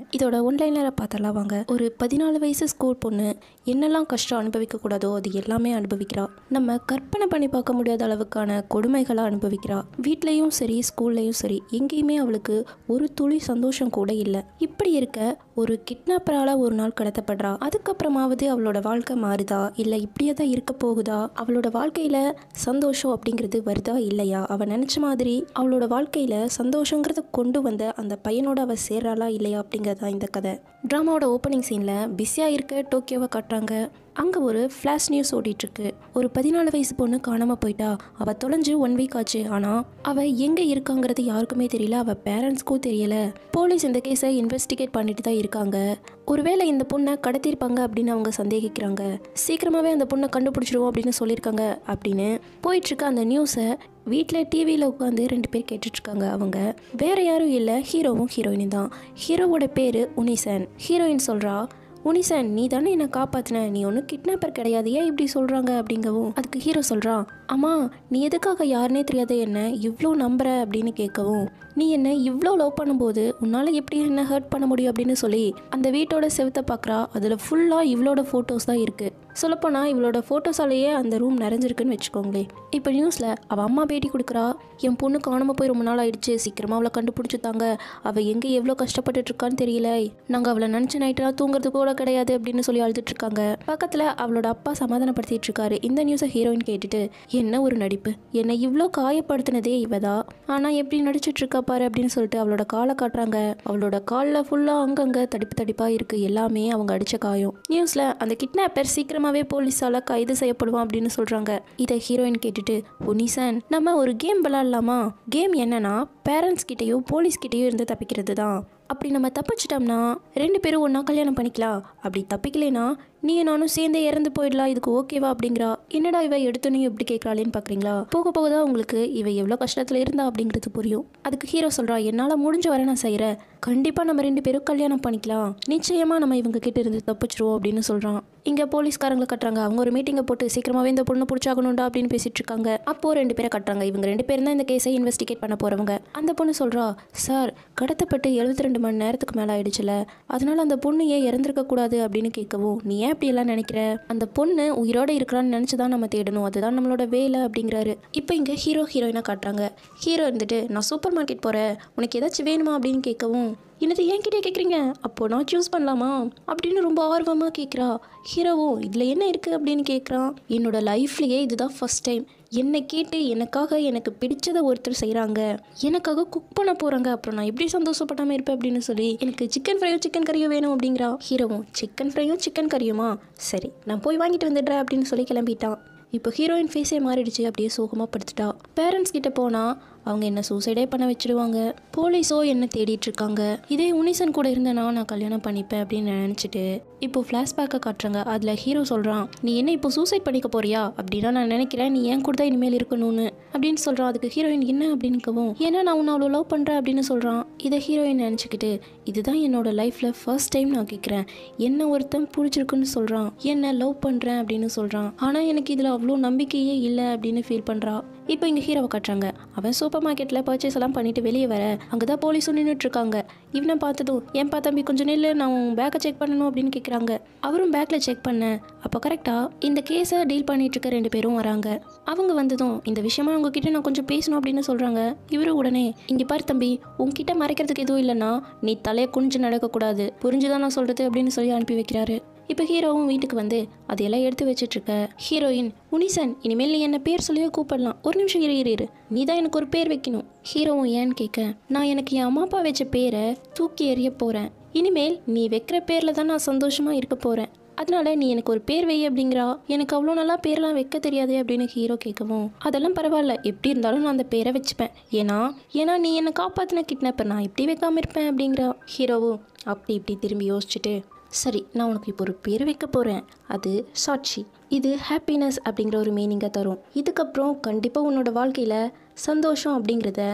இதோட ஒன்லைனரை பார்த்தலாம் வாங்க ஒரு பதினாலு வயசு ஸ்கூல் பொண்ணு என்னெல்லாம் கஷ்டம் அனுபவிக்க கூடாதோ அது எல்லாமே அனுபவிக்கிறா நம்ம கற்பனை பண்ணி பார்க்க முடியாத அளவுக்கான கொடுமைகளை அனுபவிக்கிறா வீட்லேயும் சரி ஸ்கூல்லையும் சரி எங்கேயுமே அவளுக்கு ஒரு துளி சந்தோஷம் கூட இல்லை இப்படி இருக்க ஒரு கிட்னாப்பரால ஒரு நாள் கடத்தப்படுறா அதுக்கப்புறமாவது அவளோட வாழ்க்கை மாறுதா இல்லை இப்படியே தான் இருக்க போகுதா அவளோட வாழ்க்கையில சந்தோஷம் அப்படிங்கிறது வருதா இல்லையா அவ நினைச்ச மாதிரி அவளோட வாழ்க்கையில சந்தோஷங்கிறத கொண்டு வந்த அந்த பையனோட அவ சேர்றாளா இல்லையா அப்படிங்கிறது தான் இந்த கதை ட்ராமாவோட ஓப்பனிங் சீன்ல பிஸியா இருக்க டோக்கியோவை காட்டுறாங்க அங்க ஒரு ஃப்ளாஷ் நியூஸ் ஓடிட்டு இருக்கு ஒரு பதினாலு வயசு பொண்ணு காணாம போயிட்டா அவ தொலைஞ்சு ஒன் வீக் ஆச்சு ஆனா அவ எங்க இருக்காங்கிறது யாருக்குமே தெரியல அவ பேரண்ட்ஸ்க்கும் தெரியல போலீஸ் இந்த கேஸை இன்வெஸ்டிகேட் பண்ணிட்டு தான் இருக்காங்க ஒருவேளை இந்த பொண்ணை கடத்திருப்பாங்க அப்படின்னு அவங்க சந்தேகிக்கிறாங்க சீக்கிரமாவே அந்த பொண்ணை கண்டுபிடிச்சிருவோம் அப்படின்னு சொல்லியிருக்காங்க அப்படின்னு போயிட்டு இருக்க அந்த நியூஸை வீட்டில் டிவியில் உட்காந்து ரெண்டு பேர் கேட்டுட்ருக்காங்க அவங்க வேற யாரும் இல்லை ஹீரோவும் ஹீரோயினும் தான் ஹீரோவோட பேர் உனிசன் ஹீரோயின் சொல்கிறா உனிசன் நீ தானே என்னை காப்பாத்தின நீ ஒன்றும் கிட்னாப்பர் கிடையாது ஏன் இப்படி சொல்கிறாங்க அப்படிங்கவும் அதுக்கு ஹீரோ சொல்கிறான் அம்மா நீ எதுக்காக யாருனே தெரியாத என்ன இவ்வளோ நம்புற அப்படின்னு கேட்கவும் நீ என்ன இவ்வளோ லவ் பண்ணும்போது உன்னால் எப்படி என்ன ஹர்ட் பண்ண முடியும் அப்படின்னு சொல்லி அந்த வீட்டோட செவத்தை பார்க்குறா அதில் ஃபுல்லாக இவளோட ஃபோட்டோஸ் தான் இருக்குது சொல்லப்போனால் இவளோட ஃபோட்டோஸாலேயே அந்த ரூம் நிறைஞ்சிருக்குன்னு வச்சுக்கோங்களேன் இப்போ நியூஸில் அவள் அம்மா பேட்டி கொடுக்குறா என் பொண்ணு காணாமல் போய் ரொம்ப நாள் ஆயிடுச்சு சீக்கிரமாக அவளை கண்டுபிடிச்சித்தாங்க அவள் எங்கே எவ்வளோ கஷ்டப்பட்டுட்டு இருக்கான்னு தெரியல நாங்கள் அவளை நினச்ச நைட்டெல்லாம் தூங்குறது கூட கிடையாது அப்படின்னு சொல்லி அழுதுட்டு இருக்காங்க பக்கத்தில் அவளோட அப்பா சமாதானப்படுத்திட்டு இருக்காரு இந்த நியூஸை ஹீரோயின் கேட்டுட்டு என்ன ஒரு நடிப்பு என்னை இவ்வளோ காயப்படுத்தினதே இவதா ஆனால் எப்படி நடிச்சிட்டு இருக்கா பாரு அப்படின்னு சொல்லிட்டு அவளோட காலை காட்டுறாங்க அவளோட காலில் ஃபுல்லாக அங்கங்கே தடிப்பு தடிப்பாக இருக்குது எல்லாமே அவங்க அடித்த காயம் நியூஸில் அந்த கிட்னாப்பர் சீக்கிரமாகவே போலீஸால் கைது செய்யப்படுவான் அப்படின்னு சொல்கிறாங்க இதை ஹீரோயின் கேட்டுட்டு உனிசன் நம்ம ஒரு கேம் விளாட்லாமா கேம் என்னன்னா பேரண்ட்ஸ் கிட்டேயும் போலீஸ் கிட்டேயும் இருந்து தப்பிக்கிறது தான் அப்படி நம்ம தப்பிச்சிட்டோம்னா ரெண்டு பேரும் ஒன்றா கல்யாணம் பண்ணிக்கலாம் அப்படி தப்பிக்கலைனா நீ நானும் சேர்ந்தே இறந்து போயிடலாம் இதுக்கு ஓகேவா அப்படிங்கிறா என்னடா இவ எடுத்தோன்னே எப்படி கேட்கறாளேன்னு பார்க்குறீங்களா போக போக தான் உங்களுக்கு இவ எவ்வளோ கஷ்டத்தில் இருந்தா அப்படிங்கிறது புரியும் அதுக்கு ஹீரோ சொல்கிறா என்னால் முடிஞ்ச வரை நான் செய்கிறேன் கண்டிப்பாக நம்ம ரெண்டு பேரும் கல்யாணம் பண்ணிக்கலாம் நிச்சயமாக நம்ம இவங்க கிட்ட இருந்து தப்பிச்சிருவோம் அப்படின்னு சொல்கிறான் இங்கே போலீஸ்காரங்களை கட்டுறாங்க அவங்க ஒரு மீட்டிங்கை போட்டு சீக்கிரமாகவே இந்த பொண்ணு பிடிச்சாகணும்டா அப்படின்னு பேசிட்டு இருக்காங்க அப்போ ரெண்டு பேரை கட்டுறாங்க இவங்க ரெண்டு பேரும் தான் இந்த கேஸை இன்வெஸ்டிகேட் பண்ண போகிறவங்க அந்த பொண்ணு சொல்கிறா சார் கடத்தப்பட்டு எழுபத்தி ரெண்டு மணி நேரத்துக்கு மேலே ஆயிடுச்சுல அதனால அந்த பொண்ணு ஏன் இறந்துருக்க கூடாது அப்படின்னு கேட்கவும் நீ ஏன் அப்படி எல்லாம் நினைக்கிற அந்த பொண்ணு உயிரோட இருக்கிறான்னு நினச்சி தான் நம்ம தேடணும் அதுதான் நம்மளோட வேலை அப்படிங்கிறாரு இப்போ இங்கே ஹீரோ ஹீரோயினாக காட்டுறாங்க ஹீரோ இருந்துட்டு நான் சூப்பர் மார்க்கெட் போகிறேன் உனக்கு ஏதாச்சும் வேணுமா அப்படின்னு கேட்கவும் என்னது என்கிட்டே கேட்குறீங்க அப்போ நான் சூஸ் பண்ணலாமா அப்படின்னு ரொம்ப ஆர்வமாக கேட்குறா ஹீரோவும் இதில் என்ன இருக்குது அப்படின்னு கேட்குறான் என்னோட லைஃப்லேயே இதுதான் ஃபர்ஸ்ட் டைம் என்னை கேட்டு எனக்காக எனக்கு பிடிச்சதை ஒருத்தர் செய்கிறாங்க எனக்காக குக் பண்ண போகிறாங்க அப்புறம் நான் எப்படி சந்தோஷப்படாமல் இருப்பேன் அப்படின்னு சொல்லி எனக்கு சிக்கன் ஃப்ரையும் சிக்கன் கறியும் வேணும் அப்படிங்கிறா ஹீரோவும் சிக்கன் ஃப்ரையும் சிக்கன் கறியுமா சரி நான் போய் வாங்கிட்டு வந்துடுறேன் அப்படின்னு சொல்லி கிளம்பிட்டான் இப்போ ஹீரோயின் ஃபேஸே மாறிடுச்சு அப்படியே சோகமாக படுத்துட்டா பேரண்ட்ஸ் கிட்ட போனால் அவங்க என்ன சூசைடே பண்ண வச்சிடுவாங்க போலீஸோ என்ன தேடிட்டு இருக்காங்க இதே உனிசன் கூட இருந்தேனா நான் கல்யாணம் பண்ணிப்பேன் அப்படின்னு நினச்சிட்டு இப்போ ஃப்ளாஷ்பேக்கை காட்டுறாங்க அதில் ஹீரோ சொல்கிறான் நீ என்ன இப்போ சூசைட் பண்ணிக்க போறியா அப்படின்னா நான் நினைக்கிறேன் நீ ஏன் கூட தான் இனிமேல் இருக்கணும்னு அப்படின்னு சொல்கிறான் அதுக்கு ஹீரோயின் என்ன அப்படின்னுக்கவும் ஏன்னா நான் உன்னை அவ்வளோ லவ் பண்ணுறேன் அப்படின்னு சொல்கிறான் இதை ஹீரோயின் நினச்சிக்கிட்டு இதுதான் என்னோட லைஃப்பில் ஃபர்ஸ்ட் டைம் நான் கேட்குறேன் என்ன ஒருத்தன் பிடிச்சிருக்குன்னு சொல்கிறான் என்ன லவ் பண்ணுறேன் அப்படின்னு சொல்கிறான் ஆனால் எனக்கு இதில் அவ்வளோ நம்பிக்கையே இல்லை அப்படின்னு ஃபீல் பண்ணுறா இப்போ இங்கே ஹீரோவை காட்டுறாங்க அவன் சூப்பர் மார்க்கெட்டில் பர்ச்சேஸ் எல்லாம் பண்ணிட்டு வெளியே வர அங்கே தான் போலீஸும் நின்றுட்டு இருக்காங்க இவனை பார்த்ததும் ஏன்பா தம்பி கொஞ்சம் நில்லு நான் உன் பேக்கை செக் பண்ணணும் அப்படின்னு கேட்குறாங்க அவரும் பேக்கில் செக் பண்ண அப்போ கரெக்டாக இந்த கேஸை டீல் பண்ணிட்டு இருக்க ரெண்டு பேரும் வராங்க அவங்க வந்ததும் இந்த விஷயமா உங்ககிட்ட நான் கொஞ்சம் பேசணும் அப்படின்னு சொல்கிறாங்க இவரு உடனே இங்கே பாரு தம்பி உன்கிட்ட மறைக்கிறதுக்கு எதுவும் இல்லைன்னா நீ தலையை குனிஞ்சு நடக்கக்கூடாது புரிஞ்சுதான் நான் சொல்கிறது அப்படின்னு சொல்லி அனுப்பி வைக்கிறாரு இப்போ ஹீரோவும் வீட்டுக்கு வந்து அதையெல்லாம் எடுத்து வச்சிட்டு இருக்க ஹீரோயின் உனிசன் இனிமேல் நீ என்ன பேர் சொல்லியே கூப்பிடலாம் ஒரு நிமிஷம் இரு இரு இரு நீ தான் எனக்கு ஒரு பேர் வைக்கணும் ஹீரோவும் ஏன்னு கேட்க நான் எனக்கு என் அம்மா அப்பா வச்ச பேரை தூக்கி எறிய போகிறேன் இனிமேல் நீ வைக்கிற பேரில் தான் நான் சந்தோஷமாக இருக்க போகிறேன் அதனால நீ எனக்கு ஒரு பேர் வை அப்படிங்கிறா எனக்கு அவ்வளோ நல்லா பேர்லாம் வைக்க தெரியாது அப்படின்னு ஹீரோ கேட்கவும் அதெல்லாம் பரவாயில்ல எப்படி இருந்தாலும் நான் அந்த பேரை வச்சுப்பேன் ஏன்னா ஏன்னா நீ என்னை காப்பாற்றின கிட்னாப்பர் நான் எப்படி வைக்காம இருப்பேன் அப்படிங்கிறா ஹீரோவும் அப்படி இப்படி திரும்பி யோசிச்சுட்டு சரி நான் உனக்கு இப்போ ஒரு பேர் வைக்க போகிறேன் அது சாட்சி இது ஹாப்பினஸ் அப்படிங்கிற ஒரு மீனிங்கை தரும் இதுக்கப்புறம் கண்டிப்பாக உன்னோட வாழ்க்கையில் சந்தோஷம் அப்படிங்கிறத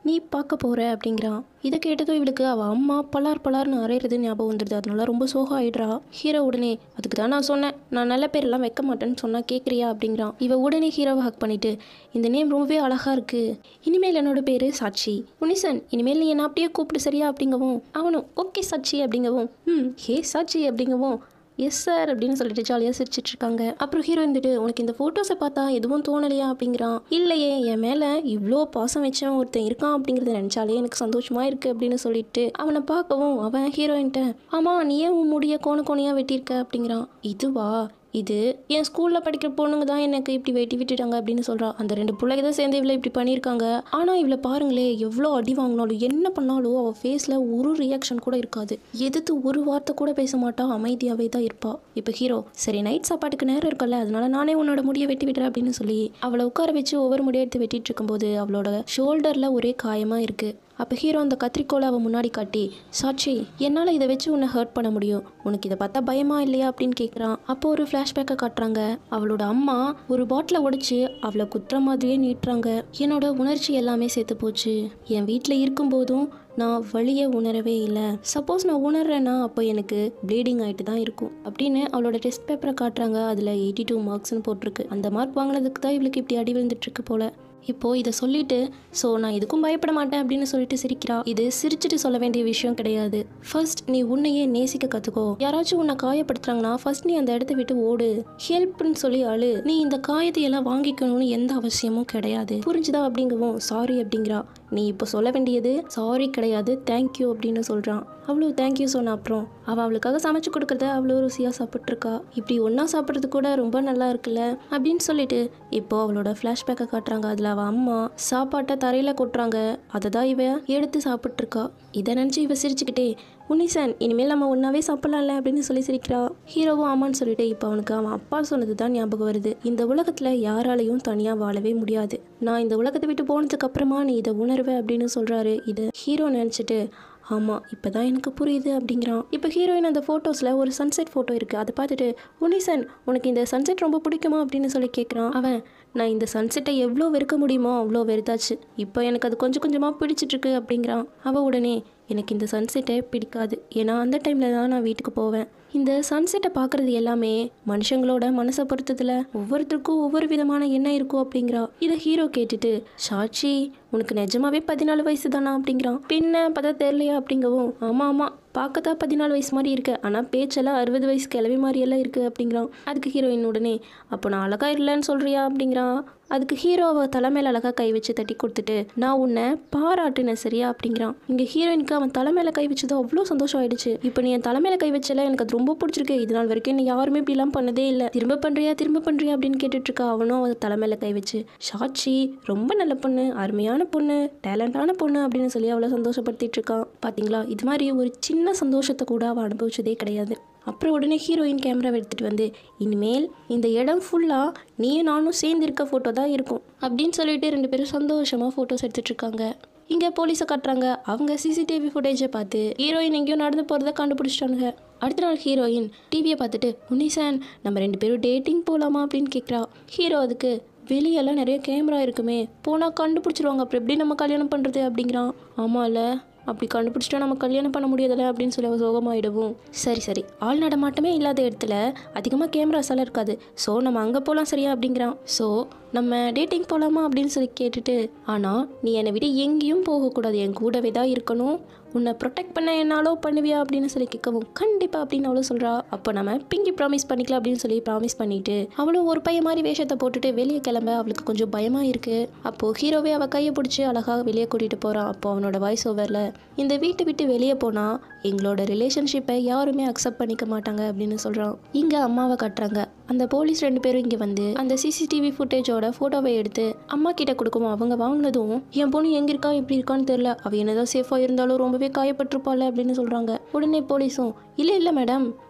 நீ பார்க்க போற அப்படிங்கிறான் இதை கேட்டதும் இவளுக்கு அவள் அம்மா பலார் பலார்னு அரைகிறது ஞாபகம் வந்துடுது அதனால ரொம்ப சோகம் ஆயிடுறா ஹீரோ உடனே அதுக்கு தான் நான் சொன்னேன் நான் நல்ல பேரெல்லாம் வைக்க மாட்டேன்னு சொன்னா கேட்குறியா அப்படிங்கிறான் இவ உடனே ஹீரோவை ஹக் பண்ணிட்டு இந்த நேம் ரொம்பவே அழகா இருக்கு இனிமேல் என்னோட பேரு சாட்சி முனிசன் இனிமேல் நீ என்ன அப்படியே கூப்பிடு சரியா அப்படிங்கவும் அவனும் ஓகே சாட்சி அப்படிங்கவும் ம் ஹே சாட்சி அப்படிங்கவும் எஸ் சார் அப்படின்னு சொல்லிட்டு ஜாலியாக சிரிச்சிட்டு இருக்காங்க அப்புறம் ஹீரோ வந்துட்டு உனக்கு இந்த ஃபோட்டோஸை பார்த்தா எதுவும் தோணலையா அப்படிங்கிறான் இல்லையே என் மேலே இவ்வளோ பாசம் வச்சவன் ஒருத்தன் இருக்கான் அப்படிங்கிறத நினச்சாலே எனக்கு சந்தோஷமா இருக்கு அப்படின்னு சொல்லிட்டு அவனை பார்க்கவும் அவன் ஹீரோயின்ட்ட ஆமாம் நீ ஏன் உன் முடிய கோண கோணையாக வெட்டியிருக்க அப்படிங்கிறான் இதுவா இது என் ஸ்கூலில் படிக்கிற பொண்ணுங்க தான் எனக்கு இப்படி வெட்டி விட்டுட்டாங்க அப்படின்னு சொல்கிறா அந்த ரெண்டு பிள்ளைங்க தான் சேர்ந்து இவ்வளோ இப்படி பண்ணியிருக்காங்க ஆனால் இவளை பாருங்களே எவ்வளோ அடி வாங்கினாலும் என்ன பண்ணாலும் அவள் ஃபேஸில் ஒரு ரியாக்ஷன் கூட இருக்காது எதிர்த்து ஒரு வார்த்தை கூட பேச மாட்டா அமைதியாகவே தான் இருப்பா இப்போ ஹீரோ சரி நைட் சாப்பாட்டுக்கு நேரம் இருக்குல்ல அதனால நானே உன்னோட முடியை வெட்டி விடுறேன் அப்படின்னு சொல்லி அவளை உட்கார வச்சு ஒவ்வொரு முடியை எடுத்து வெட்டிட்டு இருக்கும்போது அவளோட ஷோல்டரில் ஒரே காயமாக இருக்குது அப்போ ஹீரோ அந்த கத்திரிக்கோலை அவன் முன்னாடி காட்டி சாட்சி என்னால் இதை வச்சு உன்னை ஹர்ட் பண்ண முடியும் உனக்கு இதை பார்த்தா பயமா இல்லையா அப்படின்னு கேட்குறான் அப்போ ஒரு ஃப்ளாஷ்பேக்கை காட்டுறாங்க அவளோட அம்மா ஒரு பாட்டிலை உடைச்சு அவளை குத்துற மாதிரியே நீட்டுறாங்க என்னோட உணர்ச்சி எல்லாமே சேர்த்து போச்சு என் வீட்டில் இருக்கும்போதும் நான் வழியை உணரவே இல்லை சப்போஸ் நான் உணர்றேன்னா அப்போ எனக்கு ப்ளீடிங் ஆகிட்டு தான் இருக்கும் அப்படின்னு அவளோட டெஸ்ட் பேப்பரை காட்டுறாங்க அதில் எயிட்டி டூ மார்க்ஸ்னு போட்டிருக்கு அந்த மார்க் வாங்கினதுக்கு தான் இவளுக்கு இப்படி அடி விழுந்துட்டுருக்கு போல இப்போ இதை சொல்லிட்டு ஸோ நான் இதுக்கும் பயப்பட மாட்டேன் அப்படின்னு சொல்லிட்டு சிரிக்கிறா இது சிரிச்சிட்டு சொல்ல வேண்டிய விஷயம் கிடையாது ஃபர்ஸ்ட் நீ உன்னையே நேசிக்க கற்றுக்கோ யாராச்சும் உன்னை காயப்படுத்துறாங்கன்னா ஃபர்ஸ்ட் நீ அந்த இடத்த விட்டு ஓடு ஹெல்ப்னு சொல்லி அழு நீ இந்த காயத்தை எல்லாம் வாங்கிக்கணும்னு எந்த அவசியமும் கிடையாது புரிஞ்சுதா அப்படிங்கவும் சாரி அப்படிங்கிறா நீ இப்போ சொல்ல வேண்டியது சாரி கிடையாது தேங்க்யூ அப்படின்னு சொல்கிறான் அவ்வளோ தேங்க்யூ சொன்ன அப்புறம் அவள் அவளுக்காக சமைச்சு கொடுக்குறத அவ்வளோ ருசியாக சாப்பிட்ருக்கா இப்படி ஒன்றா சாப்பிட்றது கூட ரொம்ப நல்லா இருக்குல்ல அப்படின்னு சொல்லிட்டு இப்போ அவளோட ஃப்ளாஷ்பேக்கை காட்டுறாங்க அதில் அவள் அம்மா சாப்பாட்டை தரையில் கொட்டுறாங்க அதை தான் இவ எடுத்து சாப்பிட்ருக்கா இதை நினச்சி இவ சிரிச்சுக்கிட்டே உன்னிசன் இனிமேல் நம்ம ஒன்றாவே சாப்பிட்லாம்ல அப்படின்னு சொல்லி சிரிக்கிறா ஹீரோவும் ஆமான்னு சொல்லிட்டு இப்போ அவனுக்கு அவன் அப்பா சொன்னது தான் ஞாபகம் வருது இந்த உலகத்தில் யாராலையும் தனியாக வாழவே முடியாது நான் இந்த உலகத்தை விட்டு போனதுக்கு அப்புறமா நீ இதை உணர்வ அப்படின்னு சொல்கிறாரு இதை ஹீரோ நினச்சிட்டு ஆமாம் இப்போ தான் எனக்கு புரியுது அப்படிங்கிறான் இப்போ ஹீரோயின் அந்த ஃபோட்டோஸில் ஒரு சன்செட் ஃபோட்டோ இருக்குது அதை பார்த்துட்டு உனிசன் உனக்கு இந்த சன்செட் ரொம்ப பிடிக்குமா அப்படின்னு சொல்லி கேட்குறான் அவன் நான் இந்த சன்செட்டை எவ்வளோ வெறுக்க முடியுமோ அவ்வளோ வெறுத்தாச்சு இப்போ எனக்கு அது கொஞ்சம் கொஞ்சமாக பிடிச்சிட்ருக்கு அப்படிங்கிறான் அவள் உடனே எனக்கு இந்த சன்செட்டே பிடிக்காது ஏன்னா அந்த டைமில் தான் நான் வீட்டுக்கு போவேன் இந்த சன்செட்டை பார்க்குறது எல்லாமே மனுஷங்களோட மனசை பொறுத்ததில் ஒவ்வொருத்தருக்கும் ஒவ்வொரு விதமான எண்ணம் இருக்கும் அப்படிங்கிறா இதை ஹீரோ கேட்டுட்டு சாட்சி உனக்கு நிஜமாவே பதினாலு வயசு தானா அப்படிங்கிறான் பின்ன பார்த்தா தெரியலையா அப்படிங்கவும் ஆமாம் ஆமாம் பார்க்கத்தான் பதினாலு வயசு மாதிரி இருக்கு ஆனால் பேச்செல்லாம் அறுபது வயசு கிளவி மாதிரி எல்லாம் இருக்கு அப்படிங்கிறான் அதுக்கு ஹீரோயின் உடனே அப்போ நான் அழகா இல்லைன்னு சொல்றியா அப்படிங்கிறான் அதுக்கு ஹீரோ அவ தலைமையில அழகா கை வச்சு தட்டி கொடுத்துட்டு நான் உன்னை பாராட்டுனேன் சரியா அப்படிங்கிறான் இங்க ஹீரோயினுக்கு அவன் தலைமையில கை வச்சது அவ்வளோ சந்தோஷம் ஆயிடுச்சு இப்போ நீ என் தலைமையில கை வச்சல எனக்கு அது ரொம்ப பிடிச்சிருக்கு இது நாள் வரைக்கும் என்ன யாருமே இப்படிலாம் பண்ணதே இல்லை திரும்ப பண்றியா திரும்ப பண்றியா அப்படின்னு கேட்டுட்டு இருக்கா அவனும் அவன் தலைமையில கை வச்சு சாட்சி ரொம்ப நல்ல பொண்ணு அருமையான பொண்ணு டேலண்டான பொண்ணு அப்படின்னு சொல்லி அவளை சந்தோஷப்படுத்திட்டு இருக்கான் பாத்தீங்களா இது மாதிரி ஒரு சின்ன சந்தோஷத்தை கூட அவள் அனுபவிச்சதே கிடையாது அப்புறம் உடனே ஹீரோயின் கேமராவை எடுத்துகிட்டு வந்து இனிமேல் இந்த இடம் ஃபுல்லாக நீயும் நானும் சேர்ந்து இருக்க ஃபோட்டோ தான் இருக்கும் அப்படின்னு சொல்லிட்டு ரெண்டு பேரும் சந்தோஷமாக ஃபோட்டோஸ் எடுத்துட்டு இருக்காங்க இங்கே போலீஸை காட்டுறாங்க அவங்க சிசிடிவி ஃபுட்டேஜை பார்த்து ஹீரோயின் எங்கேயோ நடந்து போகிறத கண்டுபிடிச்சிட்டானுங்க அடுத்த நாள் ஹீரோயின் டிவியை பார்த்துட்டு உன்னிசான் நம்ம ரெண்டு பேரும் டேட்டிங் போகலாமா அப்படின்னு கேட்குறா ஹீரோ அதுக்கு வெளியெல்லாம் நிறைய கேமரா இருக்குமே போனால் கண்டுபிடிச்சிருவாங்க அப்புறம் எப்படி நம்ம கல்யாணம் பண்ணுறது அப்படிங்கிறான் ஆமாம்ல அப்படி கண்டுபிடிச்சிட்டா நம்ம கல்யாணம் பண்ண முடியாதுல்ல அப்படின்னு சொல்லி அவள் சோகமாயிடுவோம் சரி சரி ஆள் நடமாட்டமே இல்லாத இடத்துல அதிகமாக கேமராஸ் எல்லாம் இருக்காது ஸோ நம்ம அங்கே போகலாம் சரியா அப்படிங்கிறான் ஸோ நம்ம டேட்டிங் போகலாமா அப்படின்னு சொல்லி கேட்டுட்டு ஆனால் நீ என்னை விட எங்கேயும் போகக்கூடாது என் கூடவே தான் இருக்கணும் உன்னை ப்ரொடெக்ட் பண்ண என்னாலோ பண்ணுவியா அப்படின்னு சொல்லி கேட்கவும் கண்டிப்பாக அப்படின்னு அவளும் சொல்கிறா அப்போ நம்ம பிங்கி ப்ராமிஸ் பண்ணிக்கலாம் அப்படின்னு சொல்லி ப்ராமிஸ் பண்ணிட்டு அவளும் ஒரு பையன் மாதிரி வேஷத்தை போட்டுட்டு வெளியே கிளம்ப அவளுக்கு கொஞ்சம் பயமாக இருக்குது அப்போது ஹீரோவே அவள் கையை பிடிச்சி அழகாக வெளியே கூட்டிகிட்டு போகிறான் அப்போ அவனோட வாய்ஸ் ஓவரில் இந்த வீட்டை விட்டு வெளியே போனால் எங்களோட ரிலேஷன்ஷிப்பை யாருமே அக்செப்ட் பண்ணிக்க மாட்டாங்க அப்படின்னு சொல்கிறான் இங்கே அம்மாவை கட்டுறாங்க அந்த போலீஸ் ரெண்டு பேரும் இங்கே வந்து அந்த சிசிடிவி ஃபுட்டேஜோட ஃபோட்டோவை எடுத்து அம்மா கிட்ட கொடுக்கவும் அவங்க வாங்கினதும் என் பொண்ணு எங்கே இருக்கா எப்படி இருக்கான்னு தெரில அவள் என்னதான் சேஃபாக இருந்தாலும் ரொம்பவே காயப்பட்டிருப்பாள் அப்படின்னு சொல்கிறாங்க உடனே போலீஸும் இல்லை இல்லை மேடம்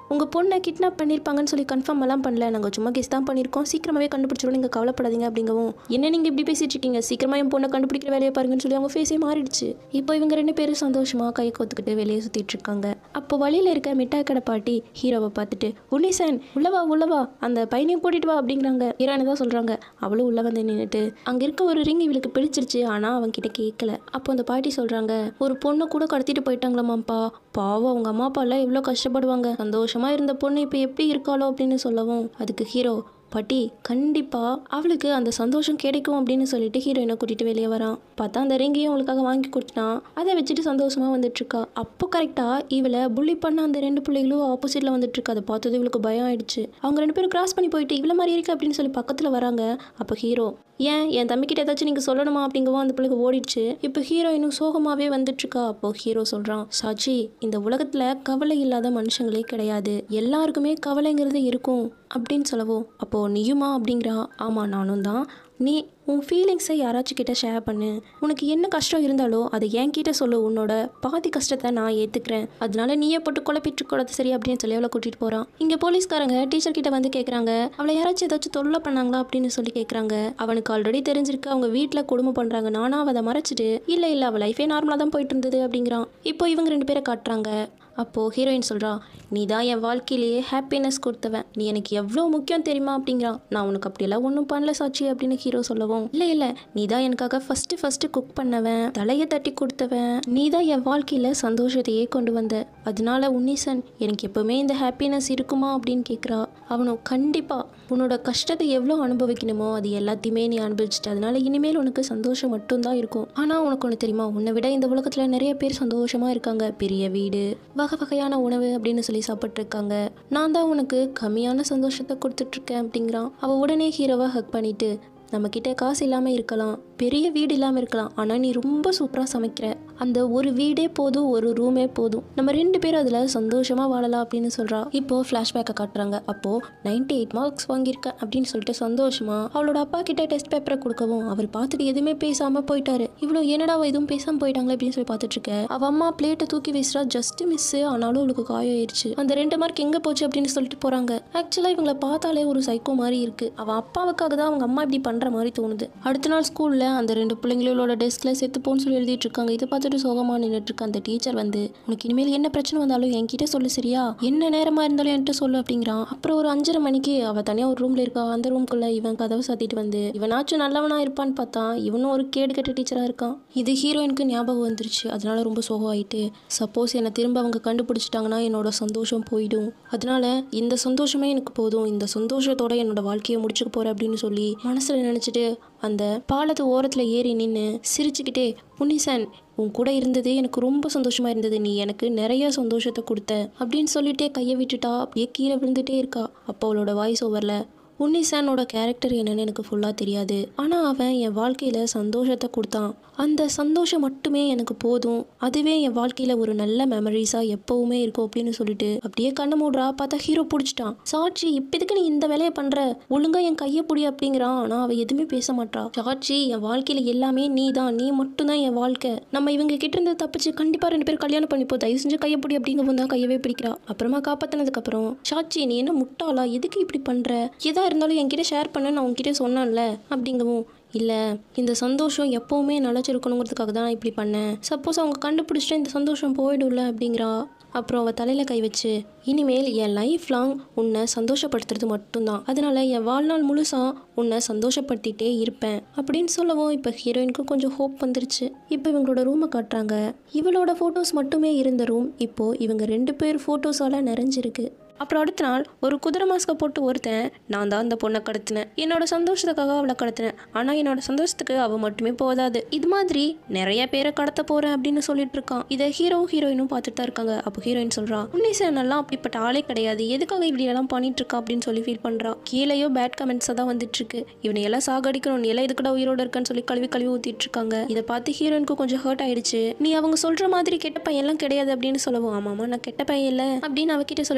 உங்கள் பொண்ணை கிட்னாப் பண்ணியிருப்பாங்கன்னு சொல்லி கன்ஃபார்ம் எல்லாம் பண்ணல நாங்கள் சும்மா கெஸ் தான் பண்ணியிருக்கோம் சீக்கிரமாகவே கண்டுபிடிச்சிடும் நீங்கள் கவலைப்படாதீங்க அப்படிங்கவும் என்ன நீங்கள் இப்படி பேசிட்டு இருக்கீங்க சீக்கிரமாக என் பொண்ணை கண்டுபிடிக்கிற வேலையை பாருங்கன்னு சொல்லி அவங்க ஃபேஸே மாறிடுச்சு இப்போ இவங்க ரெண்டு பேரும் சந்தோஷமாக கை கொத்துக்கிட்டு வெளியே சுற்றிட்டு இருக்காங்க அப்போ வழியில் இருக்க மிட்டாய் கடை பாட்டி ஹீரோவை பார்த்துட்டு உன்னிசன் உள்ளவா உள்ளவா அந்த பையனையும் கூட்டிட்டு வா அப்படிங்கிறாங்க ஹீரோயினை தான் சொல்கிறாங்க அவளும் உள்ள வந்து நின்றுட்டு அங்கே இருக்க ஒரு ரிங் இவளுக்கு பிடிச்சிருச்சு ஆனால் அவன் கிட்ட கேட்கல அப்போ அந்த பாட்டி சொல்கிறாங்க ஒரு பொண்ணை கூட கடத்திட்டு போயிட்டாங்களாமாப்பா பாவம் அவங்க அம்மா அப்பா எல்லாம் எவ்வளோ கஷ்டப்படுவாங்க சந்தோஷமா இருந்த பொண்ணு இப்போ எப்படி இருக்காளோ அப்படின்னு சொல்லவும் அதுக்கு ஹீரோ பாட்டி கண்டிப்பா அவளுக்கு அந்த சந்தோஷம் கிடைக்கும் அப்படின்னு சொல்லிட்டு ஹீரோயினை கூட்டிட்டு வெளியே வரான் பார்த்தா அந்த ரிங்கையும் அவளுக்காக வாங்கி கொடுத்தான் அதை வச்சுட்டு சந்தோஷமா வந்துட்டு இருக்கா அப்போ கரெக்டா இவளை புள்ளி பண்ண அந்த ரெண்டு பிள்ளைகளும் ஆப்போசிட்ல வந்துட்டு இருக்கு அதை பார்த்தது இவளுக்கு பயம் ஆயிடுச்சு அவங்க ரெண்டு பேரும் கிராஸ் பண்ணி போயிட்டு இவ்வளோ மாதிரி இருக்கு அப்படின்னு சொல்லி பக்கத்துல வராங்க அப்போ ஹீரோ ஏன் என் தம்பிக்கிட்ட ஏதாச்சும் நீங்கள் சொல்லணுமா அப்படிங்கவும் அந்த பிள்ளைக்கு ஓடிடுச்சு இப்போ ஹீரோயினும் சோகமாகவே வந்துட்டுருக்கா அப்போ ஹீரோ சொல்கிறான் சாச்சி இந்த உலகத்தில் கவலை இல்லாத மனுஷங்களே கிடையாது எல்லாருக்குமே கவலைங்கிறது இருக்கும் அப்படின்னு சொல்லவும் அப்போது நீயுமா அப்படிங்கிறா ஆமாம் நானும் தான் நீ உன் ஃபீலிங்ஸை யாராச்சும் கிட்ட ஷேர் பண்ணு உனக்கு என்ன கஷ்டம் இருந்தாலோ அதை என்கிட்ட சொல்லு உன்னோட பாதி கஷ்டத்தை நான் ஏற்றுக்கிறேன் அதனால நீயே போட்டு குழப்பிட்டு கூடாது சரி அப்படின்னு சொல்லி அவளை கூட்டிகிட்டு போகிறான் இங்கே போலீஸ்காரங்க டீச்சர் கிட்ட வந்து கேட்குறாங்க அவளை யாராச்சும் ஏதாச்சும் தொல்லை பண்ணாங்களா அப்படின்னு சொல்லி கேட்குறாங்க அவனுக்கு ஆல்ரெடி தெரிஞ்சிருக்கு அவங்க வீட்டில் கொடுமை பண்ணுறாங்க நானும் அதை மறைச்சிட்டு இல்லை இல்லை அவள் லைஃபே நார்மலாக தான் போயிட்டு இருந்தது அப்படிங்கிறான் இப்போ இவங்க ரெண்டு பேரை காட்டுறாங்க அப்போது ஹீரோயின் சொல்கிறா நீ தான் என் வாழ்க்கையிலேயே ஹாப்பினஸ் கொடுத்தவன் நீ எனக்கு எவ்வளோ முக்கியம் தெரியுமா அப்படிங்கிறான் நான் உனக்கு அப்படியெல்லாம் ஒன்றும் பண்ணல சாட்சி அப்படின்னு ஹீரோ சொல்லவும் இல்லை இல்லை நீ தான் எனக்காக ஃபஸ்ட்டு ஃபஸ்ட்டு குக் பண்ணவன் தலையை தட்டி கொடுத்தவன் நீ தான் என் வாழ்க்கையில் சந்தோஷத்தையே கொண்டு வந்த அதனால உன்னிசன் எனக்கு எப்போவுமே இந்த ஹாப்பினஸ் இருக்குமா அப்படின்னு கேட்குறா அவனும் கண்டிப்பாக உன்னோட கஷ்டத்தை எவ்வளோ அனுபவிக்கணுமோ அது எல்லாத்தையுமே நீ அனுபவிச்சிட்ட அதனால இனிமேல் உனக்கு சந்தோஷம் மட்டும்தான் இருக்கும் ஆனால் உனக்கு ஒன்று தெரியுமா உன்னை விட இந்த உலகத்தில் நிறைய பேர் சந்தோஷமாக இருக்காங்க பெரிய வீடு வகை வகையான உணவு அப்படின்னு சொல்லி சாப்பிட்ருக்காங்க நான் தான் உனக்கு கம்மியான சந்தோஷத்தை கொடுத்துட்ருக்கேன் அப்படிங்கிறான் அவள் உடனே ஹீரோவை ஹக் பண்ணிட்டு நம்ம கிட்ட காசு இல்லாமல் இருக்கலாம் பெரிய வீடு இல்லாமல் இருக்கலாம் ஆனால் நீ ரொம்ப சூப்பராக சமைக்கிற அந்த ஒரு வீடே போதும் ஒரு ரூமே போதும் நம்ம ரெண்டு பேரும் அதில் சந்தோஷமாக வாழலாம் அப்படின்னு சொல்கிறா இப்போ ஃப்ளாஷ்பேக்கை காட்டுறாங்க அப்போது நைன்டி எயிட் மார்க்ஸ் வாங்கியிருக்கேன் அப்படின்னு சொல்லிட்டு சந்தோஷமா அவளோட அப்பா கிட்ட டெஸ்ட் பேப்பரை கொடுக்கவும் அவர் பார்த்துட்டு எதுவுமே பேசாமல் போயிட்டாரு இவ்வளோ என்னடா அவ எதுவும் பேசாமல் போயிட்டாங்களே அப்படின்னு சொல்லி பார்த்துட்டு இருக்க அவ அம்மா பிளேட்டை தூக்கி வீசுறா ஜஸ்ட் மிஸ் ஆனாலும் அவளுக்கு காயம் ஆயிடுச்சு அந்த ரெண்டு மார்க் எங்கே போச்சு அப்படின்னு சொல்லிட்டு போகிறாங்க ஆக்சுவலாக இவங்கள பார்த்தாலே ஒரு சைக்கோ மாதிரி இருக்கு அவள் அப்பாவுக்காக தான் அவங்க அம்மா இப்படி பண்ணுற மாதிரி தோணுது அடுத்த நாள் ஸ்கூலில் அந்த ரெண்டு பிள்ளைங்களோட டெஸ்கில் செத்து போன்னு சொல்லி எழுதிட்டு இருக்காங்க இதை பார்த்துட்டு சோகமாக நின்றுட்டு இருக்க அந்த டீச்சர் வந்து உனக்கு இனிமேல் என்ன பிரச்சனை வந்தாலும் என்கிட்ட சொல்லு சரியா என்ன நேரமாக இருந்தாலும் என்கிட்ட சொல்லு அப்படிங்கிறான் அப்புறம் ஒரு அஞ்சரை மணிக்கு அவள் தனியாக ஒரு ரூமில் இருக்கா அந்த ரூம்குள்ளே இவன் கதவை சாத்திட்டு வந்து இவனாச்சும் நல்லவனா இருப்பான்னு பார்த்தா இவனும் ஒரு கேடு கெட்ட டீச்சராக இருக்கான் இது ஹீரோயினுக்கு ஞாபகம் வந்துருச்சு அதனால ரொம்ப சோகம் ஆயிட்டு சப்போஸ் என்னை திரும்ப அவங்க கண்டுபிடிச்சிட்டாங்கன்னா என்னோட சந்தோஷம் போயிடும் அதனால இந்த சந்தோஷமே எனக்கு போதும் இந்த சந்தோஷத்தோட என்னோட வாழ்க்கையை முடிச்சுக்க போறேன் அப்படின்னு சொல்லி மனசுல நினைச்சிட்டு அந்த பாலத்து ஓரத்தில் ஏறி நின்று சிரிச்சுக்கிட்டே புனிசன் உன் கூட இருந்ததே எனக்கு ரொம்ப சந்தோஷமா இருந்தது நீ எனக்கு நிறைய சந்தோஷத்தை கொடுத்த அப்படின்னு சொல்லிட்டே கையை விட்டுட்டா அப்படியே கீழே விழுந்துட்டே இருக்கா அப்போ அவளோட வாய்ஸ் ஓவரில் உன்னிசானோட கேரக்டர் என்னன்னு எனக்கு ஃபுல்லாக தெரியாது ஆனால் அவன் என் வாழ்க்கையில் சந்தோஷத்தை கொடுத்தான் அந்த சந்தோஷம் மட்டுமே எனக்கு போதும் அதுவே என் வாழ்க்கையில் ஒரு நல்ல மெமரிஸாக எப்போவுமே இருக்கும் அப்படின்னு சொல்லிட்டு அப்படியே கண்ணை மூடுறா பார்த்தா ஹீரோ பிடிச்சிட்டான் சாட்சி இப்போதுக்கு நீ இந்த வேலையை பண்ணுற ஒழுங்கா என் கையை பிடி அப்படிங்கிறான் ஆனால் அவள் எதுவுமே பேச மாட்டா சாட்சி என் வாழ்க்கையில் எல்லாமே நீ தான் நீ மட்டும்தான் என் வாழ்க்கை நம்ம இவங்க கிட்ட இருந்து தப்பிச்சு கண்டிப்பாக ரெண்டு பேரும் கல்யாணம் பண்ணிப்போம் தயவு செஞ்சு கையை பிடி அப்படிங்கவும் தான் கையவே பிடிக்கிறா அப்புறமா காப்பாற்றினதுக்கு அப்புறம் சாட்சி நீ என்ன முட்டாளா எதுக்கு இப்படி பண்ணுற எதா இருந்தாலும் என்கிட்ட ஷேர் பண்ண நான் உன்கிட்ட சொன்னேன்ல அப்படிங்கவும் இல்லை இந்த சந்தோஷம் எப்போவுமே நிலச்சிருக்கணுங்கிறதுக்காக தான் நான் இப்படி பண்ணேன் சப்போஸ் அவங்க கண்டுபிடிச்சிட்டு இந்த சந்தோஷம் போயிடும்ல அப்படிங்கிறா அப்புறம் அவள் தலையில் கை வச்சு இனிமேல் என் லைஃப் லாங் உன்னை சந்தோஷப்படுத்துறது மட்டும்தான் அதனால என் வாழ்நாள் முழுசாக உன்னை சந்தோஷப்படுத்திட்டே இருப்பேன் அப்படின்னு சொல்லவும் இப்போ ஹீரோயினுக்கும் கொஞ்சம் ஹோப் வந்துருச்சு இப்போ இவங்களோட ரூமை காட்டுறாங்க இவளோட ஃபோட்டோஸ் மட்டுமே இருந்த ரூம் இப்போது இவங்க ரெண்டு பேர் ஃபோட்டோஸால் நிறைஞ்சிருக்கு அப்புறம் அடுத்த நாள் ஒரு குதிரை மாஸ்கை போட்டு ஒருத்தன் நான் தான் அந்த பொண்ணை கடத்தினேன் என்னோட சந்தோஷத்துக்காக அவளை கடத்தினேன் ஆனால் என்னோட சந்தோஷத்துக்கு அவள் மட்டுமே போதாது இது மாதிரி நிறைய பேரை கடத்த போகிறேன் அப்படின்னு சொல்லிட்டு இருக்கான் இதை ஹீரோ ஹீரோயினும் பார்த்துட்டு தான் இருக்காங்க அப்போ ஹீரோயின் சொல்கிறா உன்னிசனெல்லாம் அப்படிப்பட்ட ஆளே கிடையாது எதுக்காக இப்படி எல்லாம் பண்ணிட்டு இருக்கா அப்படின்னு சொல்லி ஃபீல் பண்ணுறா கீழேயோ பேட் கமெண்ட்ஸாக தான் வந்துட்டு இருக்கு இவனை எல்லாம் சாகடிக்கணும் நீ எல்லாம் இதுக்கட உயிரோட இருக்கான்னு சொல்லி கழுவி கழுவி ஊற்றிட்டு இருக்காங்க இதை பார்த்து ஹீரோயினுக்கு கொஞ்சம் ஹர்ட் ஆயிடுச்சு நீ அவங்க சொல்கிற மாதிரி கெட்ட பையன்லாம் கிடையாது அப்படின்னு சொல்லவும் ஆமாம்மா நான் கெட்ட பையன் இல்லை அப்படின்னு அவகிட்ட சொல்லிட்டு இப்போ மனசு